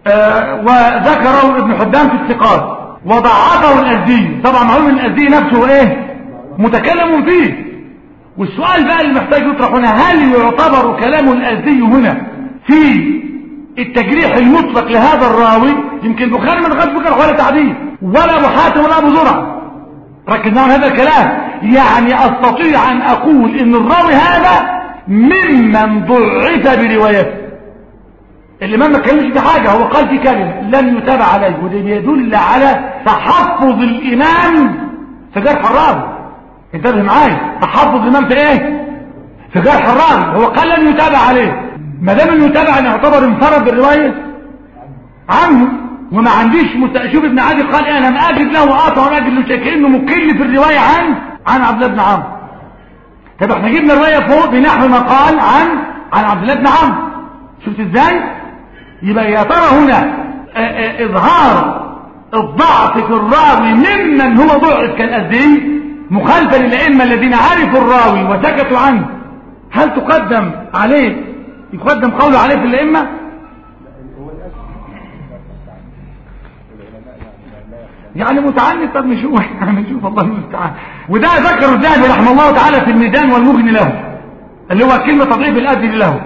وذكره ابن حبان في الثقات وضعفه الازدي طبعا معلوم الازدي نفسه ايه متكلم فيه والسؤال بقى اللي محتاج يطرح هنا هل يعتبر كلام الازدي هنا في التجريح المطلق لهذا الراوي يمكن البخاري من غير فكر ولا تعديل ولا ابو حاتم ولا ابو زرع ركزنا على هذا الكلام يعني استطيع ان اقول ان الراوي هذا ممن ضعف بروايته الامام ما اتكلمش في حاجه هو قال في كلمه لم يتابع عليه وده بيدل على تحفظ الامام في جرح الراوي انتبه معايا تحفظ الامام في ايه في جرح الراوي هو قال لم يتابع عليه ما دام انه يتابع ان يعتبر انفرد بالروايه عنه وما عنديش مست... شوف ابن عادي قال انا ما اجد له قاطع ولا اجد له شيء كانه مكل في الروايه عن عن عبد الله بن عمرو طب احنا جبنا الروايه فوق بنحو ما قال عن عن عبد الله بن عمرو شفت ازاي يبقى يا ترى هنا اه اه اظهار الضعف في الراوي ممن هو ضعف كالازدي مخالفا للائمه الذين عرفوا الراوي وسكتوا عنه هل تقدم عليه يقدم قوله عليه في الائمه يعني متعنت طب نشوف يعني نشوف الله المستعان وده ذكر الذهبي رحمه الله تعالى في الميدان والمغني له اللي هو كلمة تضعيف الأذن له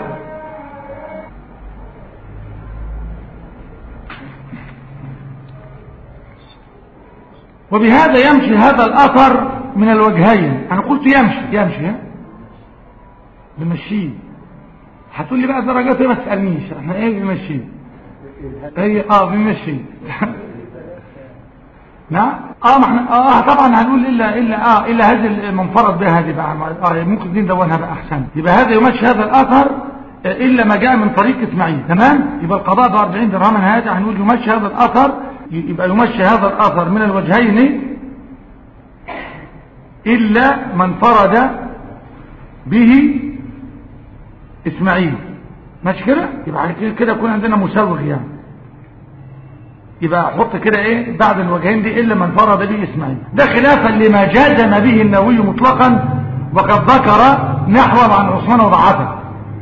وبهذا يمشي هذا الأثر من الوجهين أنا قلت يمشي يمشي ها بمشيه هتقول لي بقى درجات ما تسألنيش احنا ايه بنمشيه هي اه بنمشيه نعم اه ما احنا اه طبعا هنقول الا الا اه الا هذه المنفرد بها هذه بقى اه ممكن دي ندونها بقى احسن يبقى هذا يمشي هذا الاثر الا ما جاء من طريق اسماعيل تمام يبقى القضاء ب 40 درهما هذا هنقول يمشي هذا الاثر يبقى يمشي هذا الاثر من الوجهين الا من فرد به اسماعيل ماشي كده يبقى كده يكون عندنا مسوغ يعني يبقى حط كده ايه بعد الوجهين دي الا من فرض به اسماعيل ده خلافا لما جازم به النووي مطلقا وقد ذكر نحو عن عثمان وضعفه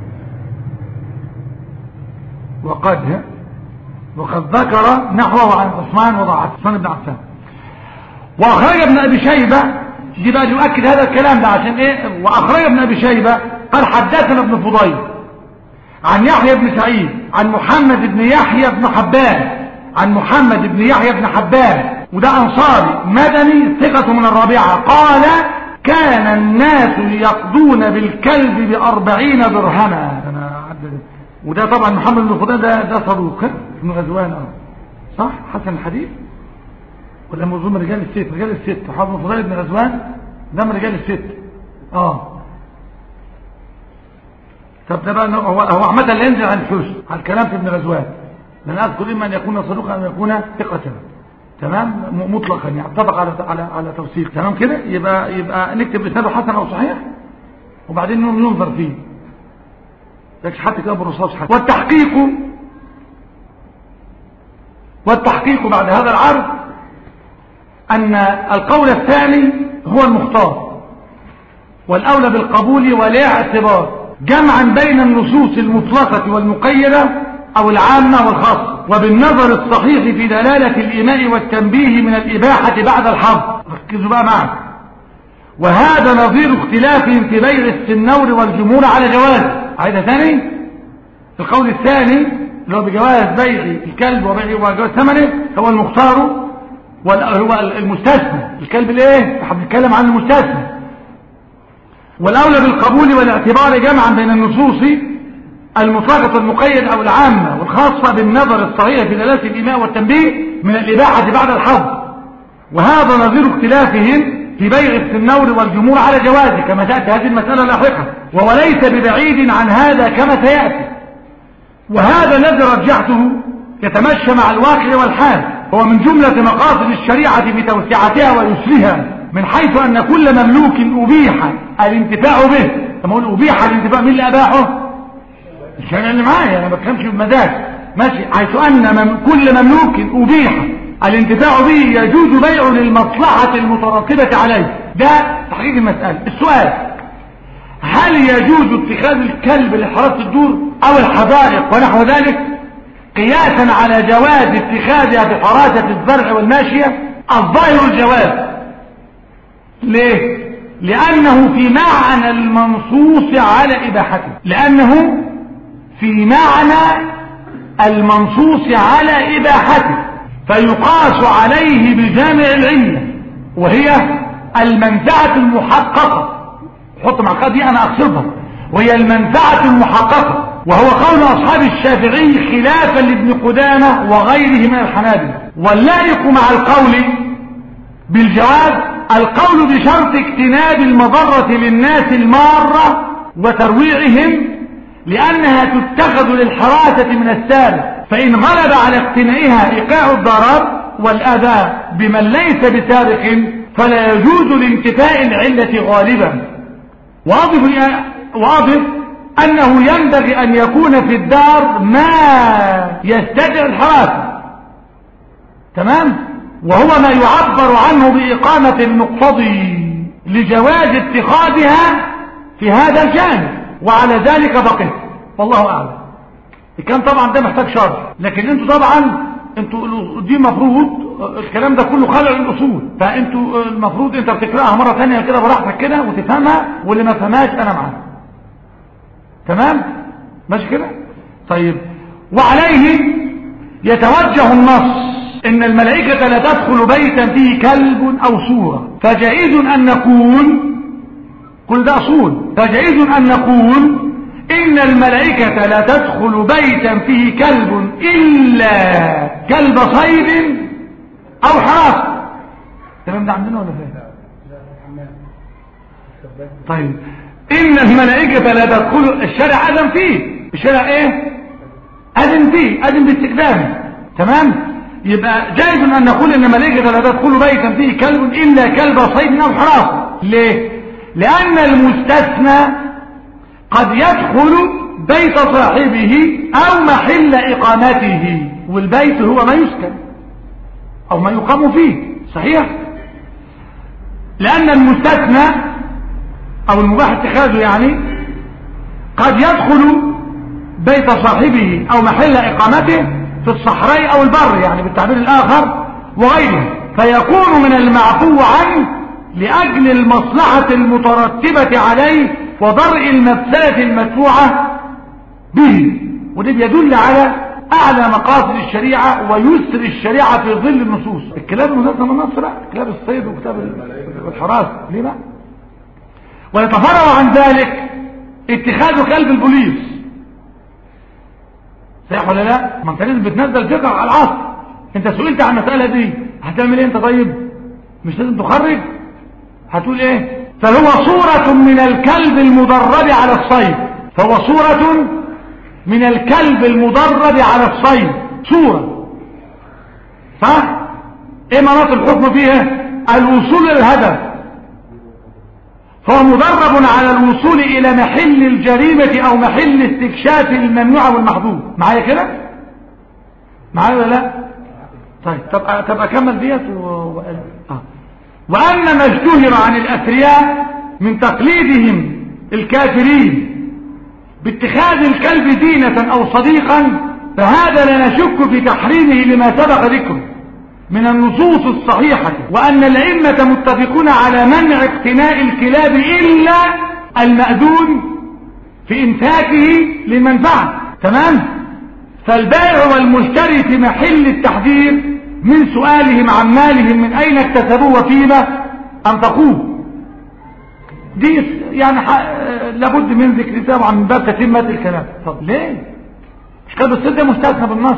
وقد وقد ذكر نحوه عن عثمان وضعفه عثمان بن عفان واخرج ابن ابي شيبه دي بقى يؤكد هذا الكلام ده عشان ايه واخرج ابن ابي شيبه قال حدثنا ابن فضيل عن يحيى بن سعيد عن محمد بن يحيى بن حبان عن محمد بن يحيى بن حبان وده أنصاري مدني ثقة من الرابعة قال كان الناس يقضون بالكلب بأربعين درهما وده طبعا محمد بن فضيل ده ده صدوق ابن غزوان اه صح حسن الحديث ولا منظوم رجال الست رجال الست محمد بن فضيل بن غزوان ده من رجال الست اه طب ده بقى هو هو عامه لا ينزل عن الحسن على الكلام في ابن غزوان لن اذكر اما ان يكون صدوقا او يكون ثقه تمام مطلقا يعني اتفق على على على توثيق تمام كده يبقى يبقى نكتب اسناده حسن او صحيح وبعدين ينظر فيه لكن حتى كده بالرصاص حتى والتحقيق والتحقيق بعد هذا العرض ان القول الثاني هو المختار والاولى بالقبول والاعتبار جمعا بين النصوص المطلقة والمقيدة أو العامة والخاصة وبالنظر الصحيح في دلالة الإيماء والتنبيه من الإباحة بعد الحظ ركزوا بقى معنا وهذا نظير اختلافهم في بيع السنور والجمهور على جواز عايزة ثاني القول الثاني اللي هو بجواز بيع الكلب وبيع وجواز ثمنه هو المختار هو المستثنى الكلب الايه احنا بنتكلم عن المستثنى والاولى بالقبول والاعتبار جمعا بين النصوص المطلقة المقيد او العامة والخاصة بالنظر الصحيح في دلالة الإيماء والتنبيه من الإباحة بعد الحظ وهذا نظير اختلافهم في بيع السنور والجمهور على جوازه كما تأتي هذه المسألة لاحقا وهو ليس ببعيد عن هذا كما سيأتي وهذا الذي رجحته يتمشى مع الواقع والحال هو من جملة مقاصد الشريعة في توسعتها ويسرها من حيث أن كل مملوك أبيح الانتفاع به لما أقول أبيح الانتفاع مين اللي أباحه الشريعة اللي معايا أنا ما بتكلمش بمزاج ماشي حيث أن من كل مملوك أبيح الانتفاع به يجوز بيع للمصلحة المترتبة عليه ده تحقيق المسألة السؤال هل يجوز اتخاذ الكلب لحراسة الدور أو الحدائق ونحو ذلك قياسا على جواز اتخاذها بحراسة الزرع والماشية الظاهر الجواز ليه لأنه في معنى المنصوص على إباحته لأنه في معنى المنصوص على إباحته فيقاس عليه بجامع العلة وهي المنفعة المحققة حط مع دي أنا أقصدها وهي المنفعة المحققة وهو قول أصحاب الشافعي خلافا لابن قدامة وغيره من الحنابلة واللائق مع القول بالجواز القول بشرط اجتناب المضرة للناس المارة وترويعهم لأنها تتخذ للحراسة من السارق فإن غلب على اقتنائها إيقاع الضرر والأذى بمن ليس بسارق فلا يجوز لانتفاء العلة غالبا وأضف, وأضف أنه ينبغي أن يكون في الدار ما يستدعي الحراسة تمام وهو ما يعبر عنه بإقامة المقتضي لجواز اتخاذها في هذا الجانب وعلى ذلك بقيت والله أعلم كان طبعا ده محتاج شرح لكن انتوا طبعا انتوا دي مفروض الكلام ده كله خلع الاصول فانتوا المفروض انت بتقراها مره ثانيه كده براحتك كده وتفهمها واللي ما فهمهاش انا معاك تمام ماشي كده طيب وعليه يتوجه النص ان الملائكة لا تدخل بيتا فيه كلب او صورة فجائز ان نقول كل ده اصول فجائز ان نقول ان الملائكة لا تدخل بيتا فيه كلب الا كلب صيد او حراسة تمام ده عندنا ولا فين طيب ان الملائكة لا تدخل الشارع اذن فيه الشارع ايه اذن فيه اذن باستخدامه تمام يبقى جائز ان نقول ان الملائكة لا تدخل بيتا فيه كلب الا كلب صيد او حراسة ليه لان المستثنى قد يدخل بيت صاحبه او محل اقامته والبيت هو ما يسكن او ما يقام فيه صحيح لان المستثنى او المباح اتخاذه يعني قد يدخل بيت صاحبه او محل اقامته في الصحراء او البر يعني بالتعبير الاخر وغيره فيكون من المعفو عنه لاجل المصلحة المترتبة عليه وضرء المفسدة المدفوعة به وده بيدل على اعلى مقاصد الشريعة ويسر الشريعة في ظل النصوص الكلاب المنظمة من النص بقى كلاب الصيد وكتاب الحراس ليه بقى ويتفرع عن ذلك اتخاذ كلب البوليس صحيح ولا لا ما انت لازم بتنزل فكر على العصر انت سئلت عن المسألة دي هتعمل ايه انت طيب مش لازم تخرج هتقول ايه فهو صورة من الكلب المدرب على الصيد فهو صورة من الكلب المدرب على الصيد صورة صح ايه مناط الحكم فيها الوصول للهدف فهو مدرب على الوصول الى محل الجريمة او محل استكشاف الممنوع والمحظور معايا كده معايا ولا لا طيب طب طب اكمل ديت و... و... آه. واما ما اشتهر عن الاثرياء من تقليدهم الكافرين باتخاذ الكلب دينة او صديقا فهذا لا نشك في تحريمه لما سبق ذكره من النصوص الصحيحة وأن الأئمة متفقون على منع اقتناء الكلاب إلا المأذون في إمساكه للمنفعة تمام فالبائع والمشتري في محل التحذير من سؤالهم عن مالهم من أين اكتسبوه وفيما أنفقوه دي يعني لابد من ذكر طبعا من باب تتمة الكلام طب ليه مش كده الصد ده مستثنى بالنص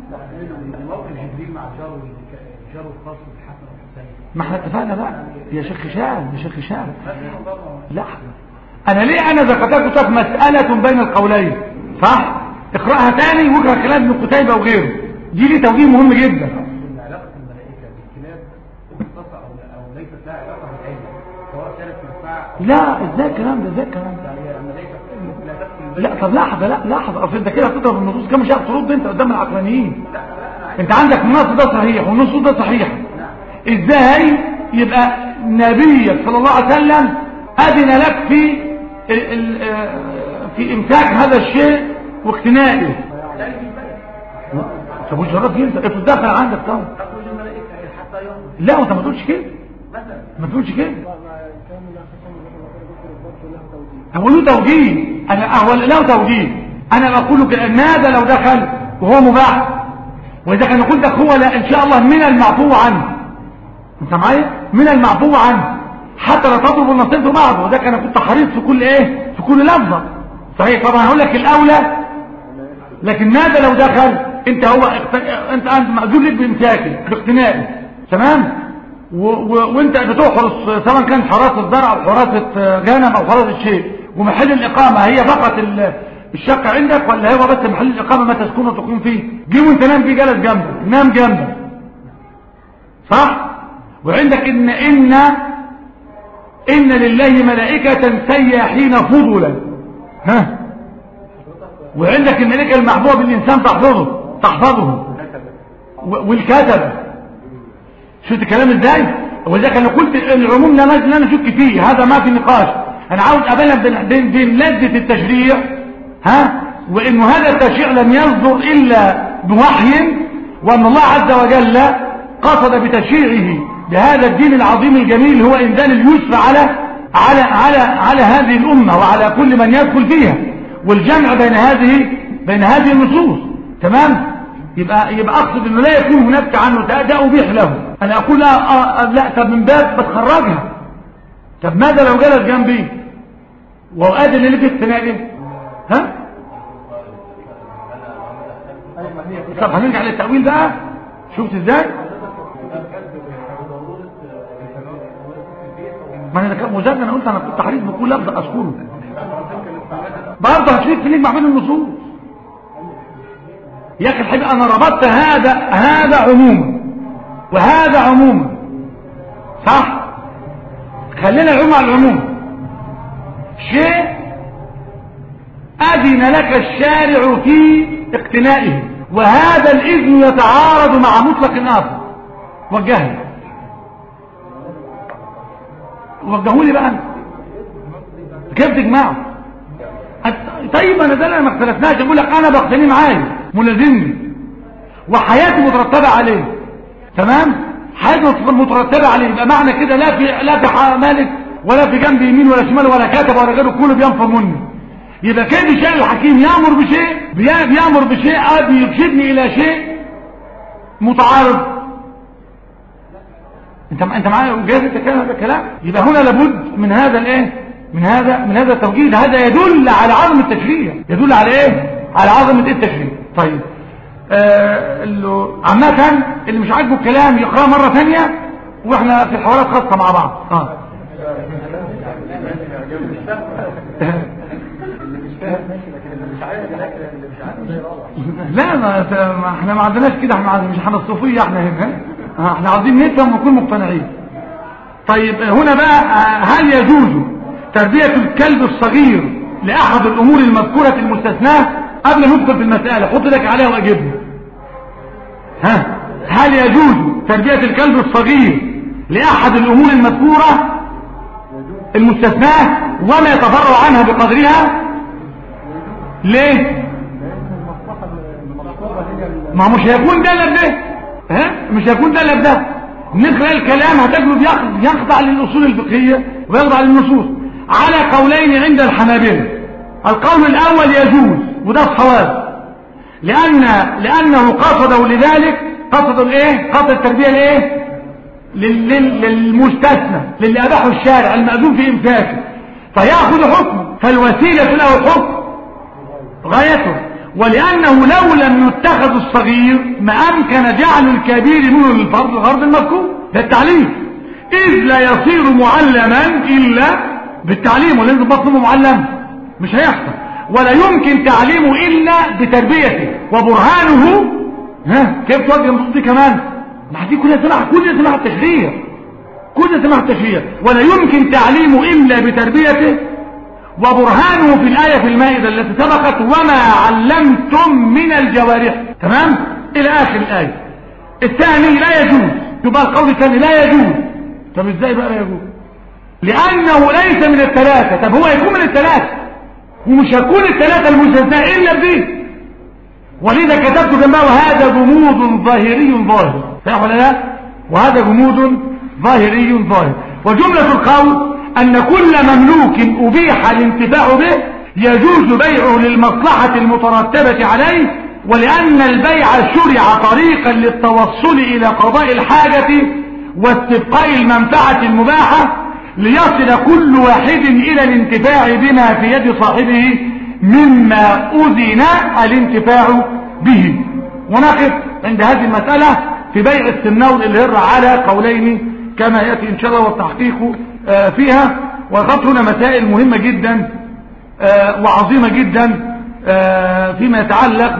ما احنا اتفقنا بقى يا شيخ هشام يا شيخ هشام لا انا ليه انا ذكرتك قلت مسألة بين القولين صح اقرأها تاني واقرأ كلام ابن قتيبة وغيره دي لي توجيه مهم جدا علاقة الملائكة بالكلاب مختصة أو أو ليست لها علاقة بالعلم سواء كانت منفعة لا ازاي الكلام ده ازاي الكلام ده يعني الملائكة لا تدخل لا طب لحظة لا لحظة اصل انت كده هتضرب النصوص كم مش هتعرف ترد انت قدام العقلانيين انت عندك النص ده صحيح والنص ده صحيح ازاي يبقى نبيك صلى الله عليه وسلم اذن لك في ال ال في امساك هذا الشيء واقتنائه طب وش جربت انت افرض دخل عندك طبعا تخرج الملائكة حتى يوم لا وانت ما تقولش كده مثلا ما تقولش كده هو له توجيه انا هو له توجيه انا بقول لك ان هذا لو دخل وهو مباح واذا كان يقول لك هو لا ان شاء الله من المعفو عنه انت معايا من المعفو عنه حتى لا تضرب النصيب في بعض وده كان كنت حريص في كل ايه في كل لفظه صحيح طبعا هقول لك الاولى لكن ماذا لو دخل انت هو اقت... انت انت مأذون لك بامساكه باقتنائه تمام و... و... وانت بتحرس سواء كان حراسة زرع او حراسة غنم او حراسة شيء ومحل الاقامة هي فقط ال... الشقة عندك ولا هو بس محل الاقامة ما تسكن وتقيم فيه جي وانت نام فيه جلس جنبك نام جنبك صح وعندك ان ان ان لله ملائكة سياحين فضلا ها وعندك الملائكة المحبوبة بالإنسان تحفظه تحفظه والكتبة شفت الكلام ازاي وذلك انا قلت العموم لا لا نشك فيه هذا ما في نقاش انا عاوز ابين بين, بين, بين لذة التشريع ها وانه هذا التشريع لم يصدر الا بوحي وان الله عز وجل قصد بتشريعه بهذا الدين العظيم الجميل هو انزال اليسر على على على على هذه الامه وعلى كل من يدخل فيها والجمع بين هذه بين هذه النصوص تمام يبقى يبقى اقصد انه لا يكون هناك تعنت ده ابيح له انا اقول لا, آه لا طب من باب بتخرجها طب ماذا لو جلس جنبي وادي اللي لك الثناء دي ها طب هنرجع للتاويل بقى شفت ازاي ما انا كان مجرد انا قلت انا كنت حريص بكل لفظ اذكره برضه هتشيك في نجمع بين النصوص يا اخي الحبيب انا ربطت هذا هذا عموما وهذا عموما صح خلينا العموم على العموم شيء اذن لك الشارع في اقتنائه وهذا الاذن يتعارض مع مطلق اخر وجهني وجهوا لي بقى انت كيف تجمعه طيب انا ده انا ما اختلفناش اقول لك انا بقتني معايا ملازمني وحياتي مترتبه عليه تمام حياتي مترتبه عليه يبقى معنى كده لا في لا في مالك ولا في جنب يمين ولا شمال ولا كاتب ولا غيره كله بينفر مني يبقى كده شيء الحكيم يامر بشيء بيامر بشيء اه بيرشدني الى شيء متعارض انت انت معايا وجاهز تتكلم هذا الكلام يبقى هنا لابد من هذا الايه من هذا من هذا التوجيه هذا يدل على عظمه التشريع يدل على ايه على عظمه التشريع طيب آه اللي عامه اللي مش عاجبه الكلام يقراه مره ثانيه واحنا في الحوارات خاصه مع بعض اه لا ما احنا ما عندناش كده احنا مش احنا الصوفيه احنا هنا احنا عايزين نفهم ونكون مقتنعين طيب هنا بقى هل يجوز تربية الكلب الصغير لأحد الأمور المذكورة المستثناة قبل ما ندخل في المسألة حط لك عليها وأجبني ها هل يجوز تربية الكلب الصغير لأحد الأمور المذكورة المستثناة وما يتفرع عنها بقدرها ليه لان المصلحه المطلوبه هي ال- ما هو مش هيكون ده الا بده ها مش هيكون ده الا بده من خلال الكلام هتجد يخ- يخضع للاصول الفقهيه ويخضع للنصوص على قولين عند الحنابلة القول الاول يجوز وده الصواب لان لانه قصده لذلك قصد الايه قصد التربيه الايه لل- لل- للمستثنى للي اباحه الشارع المأذون في امساكه فياخذ حكم فالوسيله له الحكم غايته ولأنه لو لم يتخذ الصغير ما أمكن جعل الكبير منه للفرض الغرض المذكور ده التعليم إذ لا يصير معلما إلا بالتعليم ولازم بطنه معلم مش هيحصل ولا يمكن تعليمه إلا بتربيته وبرهانه ها كيف توجه النصوص دي كمان ما دي كلها سماح كل سماح التشريع كل سماح التشريع ولا يمكن تعليمه إلا بتربيته وبرهانه في الآية في المائدة التي سبقت وما علمتم من الجوارح تمام إلى آخر الآية الثاني لا يجوز يبقى القول الثاني لا يجوز طب ازاي بقى لا يجوز لأنه ليس من الثلاثة طب هو يكون من الثلاثة ومش هيكون الثلاثة المستثناء إلا بدي ولذا كتبت جنبه وهذا جمود ظاهري ظاهر صح ولا لا وهذا جمود ظاهري ظاهر وجملة القول أن كل مملوك أبيح الانتفاع به يجوز بيعه للمصلحة المترتبة عليه ولأن البيع شرع طريقا للتوصل إلى قضاء الحاجة واستبقاء المنفعة المباحة ليصل كل واحد إلى الانتفاع بما في يد صاحبه مما أذن الانتفاع به ونقف عند هذه المسألة في بيع السنور الهر على قولين كما يأتي إن شاء الله والتحقيق آه، فيها وقفت هنا مسائل مهمة جدا آه، وعظيمة جدا آه، فيما يتعلق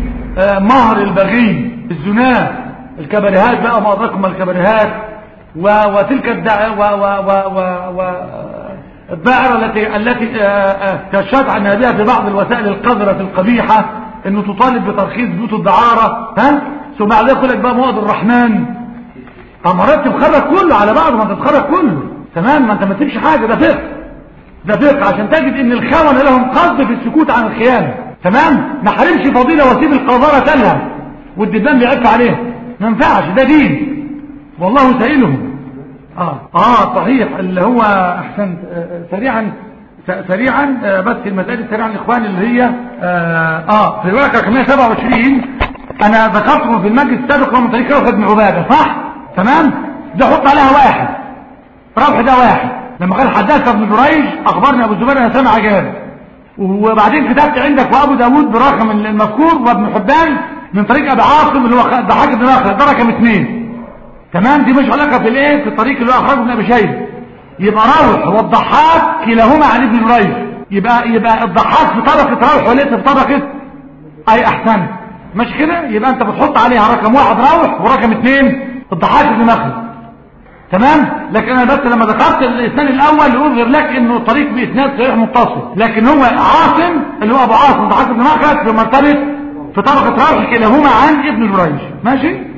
بمهر البغي الزنا الكبرهات بقى ما أدركم الكبرهات و- وتلك الدعوة و و و و الدائرة التي التي آه، آه، كشفت عنها بها في بعض الوسائل القذرة القبيحة انه تطالب بترخيص بيوت الدعارة ها ثم بعد ذلك يقول لك بقى مواد الرحمن امارات تتخرج كله على بعض ما تتخرج كله تمام ما انت ما تسيبش حاجه ده فقه ده فقه عشان تجد ان الخونه لهم قصد في السكوت عن الخيانه تمام ما حرمش فضيله واسيب القذاره تلها والدبان بيعف عليها ما ينفعش ده دين والله سائلهم اه اه صحيح اللي هو احسنت آه، آه، سريعا س- سريعا آه، بس المسائل سريعا الاخوان اللي هي اه, آه في الورقه رقم 127 انا ذكرتكم في المجلس السابق من طريق روح بن عباده صح تمام ده حط عليها واحد روح ده واحد لما قال حدث ابن جريج اخبرني ابو الزبير انا سامع جاب وبعدين كتبت عندك وابو داود برقم المذكور وابن حبان من طريق ابي عاصم اللي هو خ- ضحاك بن ناصر ده رقم اثنين تمام دي مش علاقه في الايه في الطريق اللي هو اخرجه ابن ابي شيبه يبقى روح والضحاك كلاهما عن ابن جريج يبقى يبقى الضحاك في طبقه روح وليس في طبقه اي احسن مش كده يبقى انت بتحط عليها رقم واحد روح ورقم اثنين الضحاك بن مخلد تمام لكن انا بس لما ذكرت الاسناد الاول لاظهر لك انه الطريق باسناد صحيح متصل لكن هو عاصم اللي هو ابو عاصم ضحاك بن مخلد في مرتبه في طبقه روح كلاهما عن ابن جريج ماشي